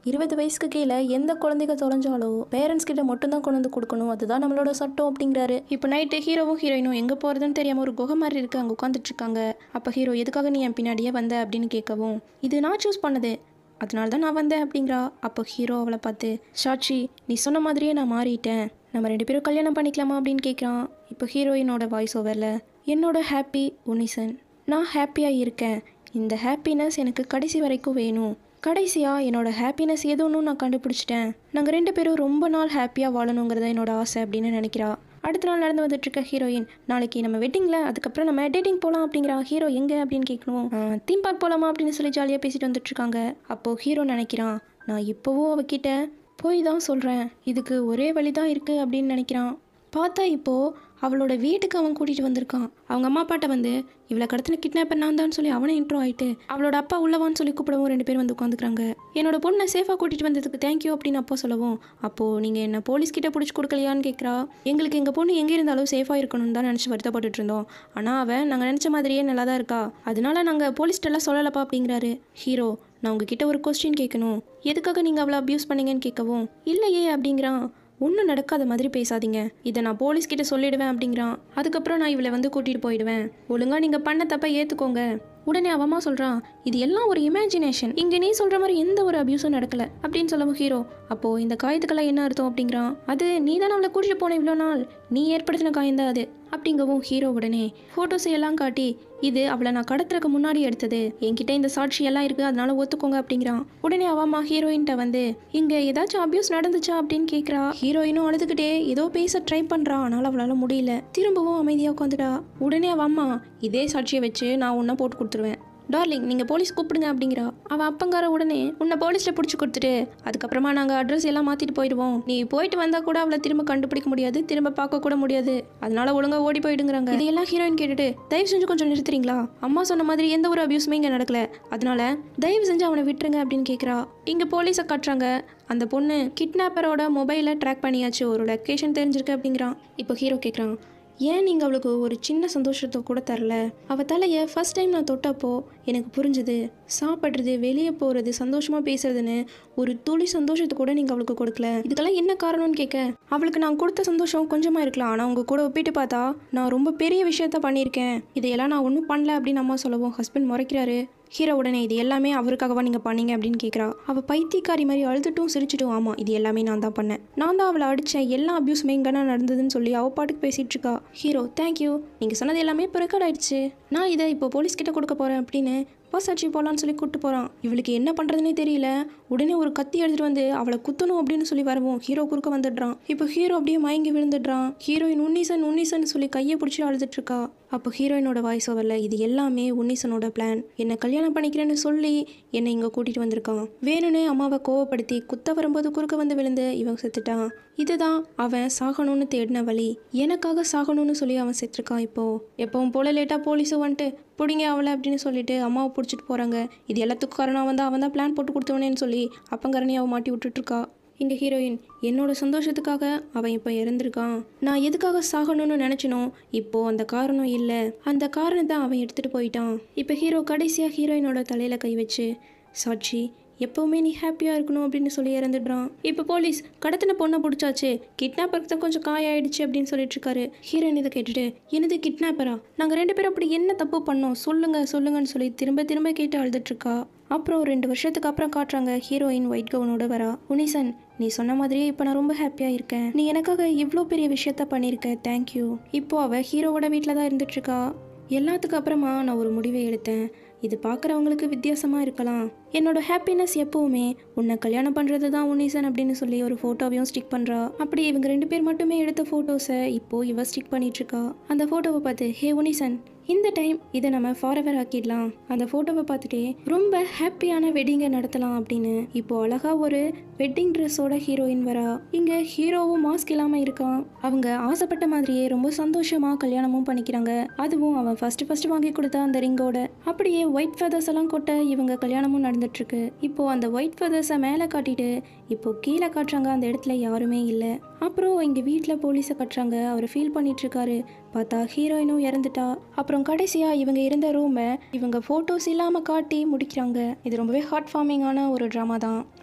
இருபது வயசுக்கு கீழே எந்த குழந்தைங்க தொலைஞ்சாலோ பேரண்ட்ஸ் கிட்ட மட்டும்தான் கொண்டு வந்து கொடுக்கணும் அதுதான் நம்மளோட சட்டம் அப்படிங்கிறாரு இப்போ நைட்டு ஹீரோவும் ஹீரோயினும் எங்கே போகிறதுன்னு தெரியாமல் ஒரு குகை மாதிரி இருக்கு அங்கே உட்காந்துட்டு இருக்காங்க அப்போ ஹீரோ எதுக்காக நீ என் பின்னாடியே வந்த அப்படின்னு கேட்கவும் இது நான் சூஸ் பண்ணது அதனால தான் நான் வந்தேன் அப்படிங்கிறா அப்போ ஹீரோ அவளை பார்த்து சாட்சி நீ சொன்ன மாதிரியே நான் மாறிட்டேன் நம்ம ரெண்டு பேரும் கல்யாணம் பண்ணிக்கலாமா அப்படின்னு கேட்குறான் இப்போ ஹீரோயினோட வாய்ஸ் ஓவரில் என்னோட ஹாப்பி உனிசன் நான் ஹாப்பியாக இருக்கேன் இந்த ஹாப்பினஸ் எனக்கு கடைசி வரைக்கும் வேணும் கடைசியாக என்னோட ஹாப்பினஸ் எதுன்னு நான் கண்டுபிடிச்சிட்டேன் நாங்கள் ரெண்டு பேரும் ரொம்ப நாள் ஹாப்பியாக வாழணுங்கிறத என்னோட ஆசை அப்படின்னு நினைக்கிறா அடுத்த நாள் நடந்து வந்துட்டு இருக்க ஹீரோயின் நாளைக்கு நம்ம வெட்டிங்கில் அதுக்கப்புறம் நம்ம டேட்டிங் போகலாம் அப்படிங்கிறா ஹீரோ எங்கே அப்படின்னு கேட்கணும் தீம் பார்க் போகலாமா அப்படின்னு சொல்லி ஜாலியாக பேசிட்டு வந்துட்டு இருக்காங்க அப்போது ஹீரோ நினைக்கிறான் நான் இப்போவும் அவகிட்ட போய் தான் சொல்கிறேன் இதுக்கு ஒரே வழி தான் இருக்குது அப்படின்னு நினைக்கிறான் பார்த்தா இப்போது அவளோட வீட்டுக்கு அவன் கூட்டிகிட்டு வந்திருக்கான் அவங்க அம்மா அப்பாட்ட வந்து இவளை கடத்தின கிட்னாப்பர் நான் தான் சொல்லி அவனை இன்ட்ரோ ஆயிட்டு அவளோட அப்பா உள்ளவான்னு சொல்லி கூப்பிடவும் ரெண்டு பேரும் வந்து உட்காந்துக்கிறாங்க என்னோட பொண்ணை சேஃபாக கூட்டிகிட்டு வந்ததுக்கு தேங்க்யூ அப்படின்னு அப்பா சொல்லவும் அப்போது நீங்கள் என்ன போலீஸ் கிட்ட பிடிச்சி கொடுக்கலையான்னு கேட்குறா எங்களுக்கு எங்கள் பொண்ணு எங்கே இருந்தாலும் சேஃபாக இருக்கணும்னு தான் நினச்சி வருத்தப்பட்டுட்டு இருந்தோம் ஆனால் அவன் நாங்கள் நினச்ச மாதிரியே நல்லா தான் இருக்கா அதனால நாங்கள் போலீஸ்டெல்லாம் சொல்லலப்பா அப்படிங்கிறாரு ஹீரோ நான் உங்ககிட்ட ஒரு கொஸ்டின் கேட்கணும் எதுக்காக நீங்கள் அவளை அப்யூஸ் பண்ணீங்கன்னு கேட்கவும் இல்லையே அப்படிங்கிறான் ஒன்றும் நடக்காத மாதிரி பேசாதீங்க இதை நான் போலீஸ் கிட்ட சொல்லிடுவேன் அப்படிங்கிறான் அதுக்கப்புறம் நான் இவளை வந்து கூட்டிகிட்டு போயிடுவேன் ஒழுங்கா நீங்கள் பண்ண தப்ப ஏற்றுக்கோங்க உடனே அவமா சொல்கிறான் இது எல்லாம் ஒரு இமேஜினேஷன் இங்கே நீ சொல்கிற மாதிரி எந்த ஒரு அபியூஸும் நடக்கல அப்படின்னு சொல்லவும் ஹீரோ அப்போது இந்த காயத்துக்கெல்லாம் என்ன அர்த்தம் அப்படிங்கிறான் அது நீ தானே அவளை கூட்டிகிட்டு போன இவ்வளோ நாள் நீ ஏற்படுத்தின காயம் தான் அது அப்படிங்கவும் ஹீரோ உடனே ஃபோட்டோஸ் எல்லாம் காட்டி இது அவளை நான் கடத்துறதுக்கு முன்னாடி எடுத்தது என்கிட்ட இந்த சாட்சி எல்லாம் இருக்குது அதனால ஒத்துக்கோங்க அப்படிங்கிறான் உடனே அவம்மா ஹீரோயின்ட்ட வந்து இங்கே ஏதாச்சும் அபியூஸ் நடந்துச்சா அப்படின்னு கேட்குறா ஹீரோயினும் அழுதுகிட்டே ஏதோ பேச ட்ரை பண்ணுறா ஆனால் அவளால் முடியல திரும்பவும் அமைதியாக உட்காந்துட்டா உடனே அவ அம்மா இதே சாட்சியை வச்சு நான் உன்னை போட்டு கொடுத்துருவேன் டார்லிங் நீங்கள் போலீஸ் கூப்பிடுங்க அப்படிங்கிறா அவன் அப்பங்கார உடனே உன்னை போலீஸில் பிடிச்சி கொடுத்துட்டு அதுக்கப்புறமா நாங்கள் அட்ரஸ் எல்லாம் மாற்றிட்டு போயிடுவோம் நீ போயிட்டு வந்தால் கூட அவளை திரும்ப கண்டுபிடிக்க முடியாது திரும்ப பார்க்க கூட முடியாது அதனால ஒழுங்காக ஓடி போயிடுங்கிறாங்க இதையெல்லாம் ஹீரோயின் கேட்டுட்டு தயவு செஞ்சு கொஞ்சம் நிறுத்துறீங்களா அம்மா சொன்ன மாதிரி எந்த ஒரு அபியூஸுமே இங்கே நடக்கல அதனால தயவு செஞ்சு அவனை விட்டுருங்க அப்படின்னு கேட்குறா இங்கே போலீஸை காட்டுறாங்க அந்த பொண்ணு கிட்னாப்பரோட மொபைலை ட்ராக் பண்ணியாச்சு ஒரு லொக்கேஷன் தெரிஞ்சிருக்கு அப்படிங்கிறான் இப்போ ஹீரோ கேட்குறான் ஏன் நீங்கள் அவளுக்கு ஒரு சின்ன சந்தோஷத்தை கூட தரல அவள் தலையை ஃபர்ஸ்ட் டைம் நான் தொட்டப்போ எனக்கு புரிஞ்சுது சாப்பிட்றது வெளியே போகிறது சந்தோஷமாக பேசுறதுன்னு ஒரு துளி சந்தோஷத்தை கூட நீங்கள் அவளுக்கு கொடுக்கல இதுக்கெல்லாம் என்ன காரணம்னு கேட்க அவளுக்கு நான் கொடுத்த சந்தோஷம் கொஞ்சமாக இருக்கலாம் ஆனால் உங்கள் கூட ஒப்பிட்டு பார்த்தா நான் ரொம்ப பெரிய விஷயத்த பண்ணியிருக்கேன் இதையெல்லாம் நான் ஒன்றும் பண்ணல அப்படின்னு அம்மா சொல்லவும் ஹஸ்பண்ட் முறைக்கிறாரு ஹீரோ உடனே இது எல்லாமே அவருக்காகவா நீங்கள் பண்ணீங்க அப்படின்னு கேட்குறா அவள் பைத்தியக்காரி மாதிரி அழுதுட்டும் சிரிச்சிட்டும் ஆமாம் இது எல்லாமே நான் தான் பண்ணேன் நான் தான் அவளை அடித்தேன் எல்லா அபியூஸுமே இங்கே நடந்ததுன்னு சொல்லி அவள் பாட்டுக்கு பேசிகிட்டு இருக்கா ஹீரோ தேங்க்யூ நீங்கள் சொன்னது எல்லாமே இப்போ ரெக்கார்ட் ஆயிடுச்சு நான் இதை இப்போ போலீஸ் கிட்ட கொடுக்க போகிறேன் அப்படின்னு பஸ் ஆச்சு போகலான்னு சொல்லி கூப்பிட்டு போகிறான் இவளுக்கு என்ன பண்ணுறதுனே தெரியல உடனே ஒரு கத்தி எடுத்துட்டு வந்து அவளை குத்தணும் அப்படின்னு சொல்லி வரவும் ஹீரோ குறுக்க வந்துடுறான் இப்போ ஹீரோ அப்படியே மயங்கி விழுந்துடுறான் ஹீரோயின் உன்னிசன் உன்னிசன் சொல்லி கையை பிடிச்சி அழுதுட்டு இருக்கா அப்போ ஹீரோயினோட வாய்ஸ் ஓவரில் இது எல்லாமே உன்னிசனோட பிளான் என்னை கல்யாணம் பண்ணிக்கிறேன்னு சொல்லி என்னை இங்கே கூட்டிகிட்டு வந்திருக்கான் வேணும்னே அம்மாவை கோவப்படுத்தி குத்த வரும்போது குறுக்க வந்து விழுந்து இவன் செத்துட்டான் இதுதான் அவன் சாகணும்னு தேடின வழி எனக்காக சாகணும்னு சொல்லி அவன் செத்துருக்கான் இப்போ எப்பவும் போல லேட்டாக போலீஸும் வந்துட்டு பிடிங்க அவளை அப்படின்னு சொல்லிட்டு அம்மாவை பிடிச்சிட்டு போகிறாங்க இது எல்லாத்துக்கும் காரணம் வந்து அவன் தான் பிளான் போட்டு கொடுத்தவனேன்னு சொல்லி அப்பங்கரணி அவன் மாட்டி விட்டுட்ருக்கா இந்த ஹீரோயின் என்னோட சந்தோஷத்துக்காக அவன் இப்போ இறந்துருக்கான் நான் எதுக்காக சாகணும்னு நினச்சினோ இப்போ அந்த காரணம் இல்லை அந்த காரணத்தை அவன் எடுத்துகிட்டு போயிட்டான் இப்போ ஹீரோ கடைசியாக ஹீரோயினோட தலையில் கை வச்சு சாட்சி எப்போவுமே நீ ஹாப்பியாக இருக்கணும் அப்படின்னு சொல்லி இறந்துடுறான் இப்போ போலீஸ் கடத்தின பொண்ணை பிடிச்சாச்சு கிட்னாப்பருக்கு தான் கொஞ்சம் காயாயிடுச்சு அப்படின்னு சொல்லிட்டு இருக்காரு ஹீரோயின் இதை கேட்டுட்டு என்னது கிட்னாப்பரா நாங்கள் ரெண்டு பேரும் அப்படி என்ன தப்பு பண்ணோம் சொல்லுங்க சொல்லுங்கன்னு சொல்லி திரும்ப திரும்ப கேட்டு அழுதுட்டு இருக்கா அப்புறம் ரெண்டு வருஷத்துக்கு அப்புறம் காட்டுறாங்க ஹீரோயின் ஒயிட் கவுனோட வரா உனிசன் நீ சொன்ன மாதிரியே இப்போ நான் ரொம்ப ஹாப்பியாக இருக்கேன் நீ எனக்காக இவ்வளோ பெரிய விஷயத்த பண்ணியிருக்க தேங்க்யூ இப்போ அவள் ஹீரோவோட வீட்டில் தான் இருந்துட்டு இருக்கா எல்லாத்துக்கு அப்புறமா நான் ஒரு முடிவை எடுத்தேன் இது பார்க்குறவங்களுக்கு வித்தியாசமாக இருக்கலாம் என்னோட ஹாப்பினஸ் எப்பவுமே உன்னை கல்யாணம் பண்ணுறது தான் உன்னீசன் அப்படின்னு சொல்லி ஒரு ஃபோட்டோவையும் ஸ்டிக் பண்ணுறா அப்படி இவங்க ரெண்டு பேர் மட்டுமே எடுத்த ஃபோட்டோஸை இப்போ இவ ஸ்டிக் பண்ணிட்டு இருக்கா அந்த ஃபோட்டோவை பார்த்து ஹே உனிசன் இந்த டைம் இதை நம்ம ஃபாரெவர் ஆக்கிடலாம் அந்த ஃபோட்டோவை பார்த்துட்டே ரொம்ப ஹாப்பியான வெட்டிங்கை நடத்தலாம் அப்படின்னு இப்போ அழகா ஒரு வெட்டிங் ட்ரெஸ்ஸோட ஹீரோயின் வரா இங்க ஹீரோவும் மாஸ்க் இல்லாம இருக்கான் அவங்க ஆசைப்பட்ட மாதிரியே ரொம்ப சந்தோஷமா கல்யாணமும் பண்ணிக்கிறாங்க அதுவும் அவன் ஃபர்ஸ்ட் ஃபர்ஸ்ட் வாங்கி கொடுத்த அந்த ரிங்கோட அப்படியே ஒயிட் ஃபெதர்ஸ் எல்லாம் கொட்ட இவங்க கல்யாணமும் நடந்துட்டு இருக்கு இப்போ அந்த ஒயிட் ஃபெதர்ஸை மேலே காட்டிட்டு இப்போ கீழே காட்டுறாங்க அந்த இடத்துல யாருமே இல்லை அப்புறம் இங்க வீட்டில் போலீஸை கட்டுறாங்க அவர் ஃபீல் பண்ணிட்டு இருக்காரு பார்த்தா ஹீரோயினும் இறந்துட்டா அப்புறம் கடைசியா இவங்க இருந்த ரூமை இவங்க ஃபோட்டோஸ் இல்லாம காட்டி முடிக்கிறாங்க இது ரொம்பவே ஹார்ட் ஃபார்மிங்கான ஒரு ட்ராமா தான்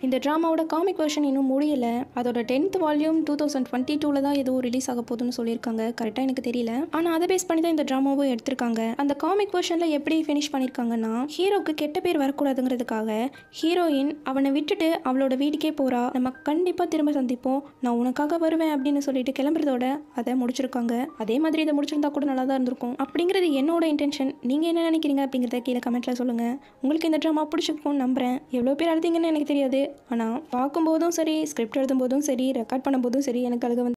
இந்த ட்ராமாவோட காமிக் வெர்ஷன் இன்னும் முடியல அதோட tenth volume two thousand twenty டூவில் தான் ஏதோ ரிலீஸ் ஆக போகுதுன்னு சொல்லியிருக்காங்க கரெக்டாக எனக்கு தெரியல ஆனால் அதை பேஸ் பண்ணி தான் இந்த ட்ராமாவும் எடுத்திருக்காங்க அந்த காமிக் வெர்ஷனில் எப்படி ஃபினிஷ் பண்ணியிருக்காங்கன்னா ஹீரோக்கு கெட்ட பேர் வரக்கூடாதுங்கிறதுக்காக ஹீரோயின் அவனை விட்டுட்டு அவளோட வீட்டுக்கே போகிறா நம்ம கண்டிப்பாக திரும்ப சந்திப்போம் நான் உனக்காக வருவேன் அப்படின்னு சொல்லிட்டு கிளம்புறதோட அதை முடிச்சிருக்காங்க அதே மாதிரி இதை முடிச்சிருந்தா கூட நல்லா தான் இருந்திருக்கும் அப்படிங்கிறது என்னோட இன்டென்ஷன் நீங்கள் என்ன நினைக்கிறீங்க அப்படிங்கிறத கீழே கமெண்ட்டில் சொல்லுங்கள் உங்களுக்கு இந்த ட்ராமா பிடிச்சிருக்கும்னு நம்புகிறேன் எவ்வளோ பேர் அழுதிங்கன்னு எனக்கு தெரியாது ஆனால் பார்க்கும்போதும் சரி ஸ்கிரிப்ட் எழுதும் போதும் சரி ரெக்கார்ட் பண்ணும்போதும் சரி எனக்கு அழுக வந்து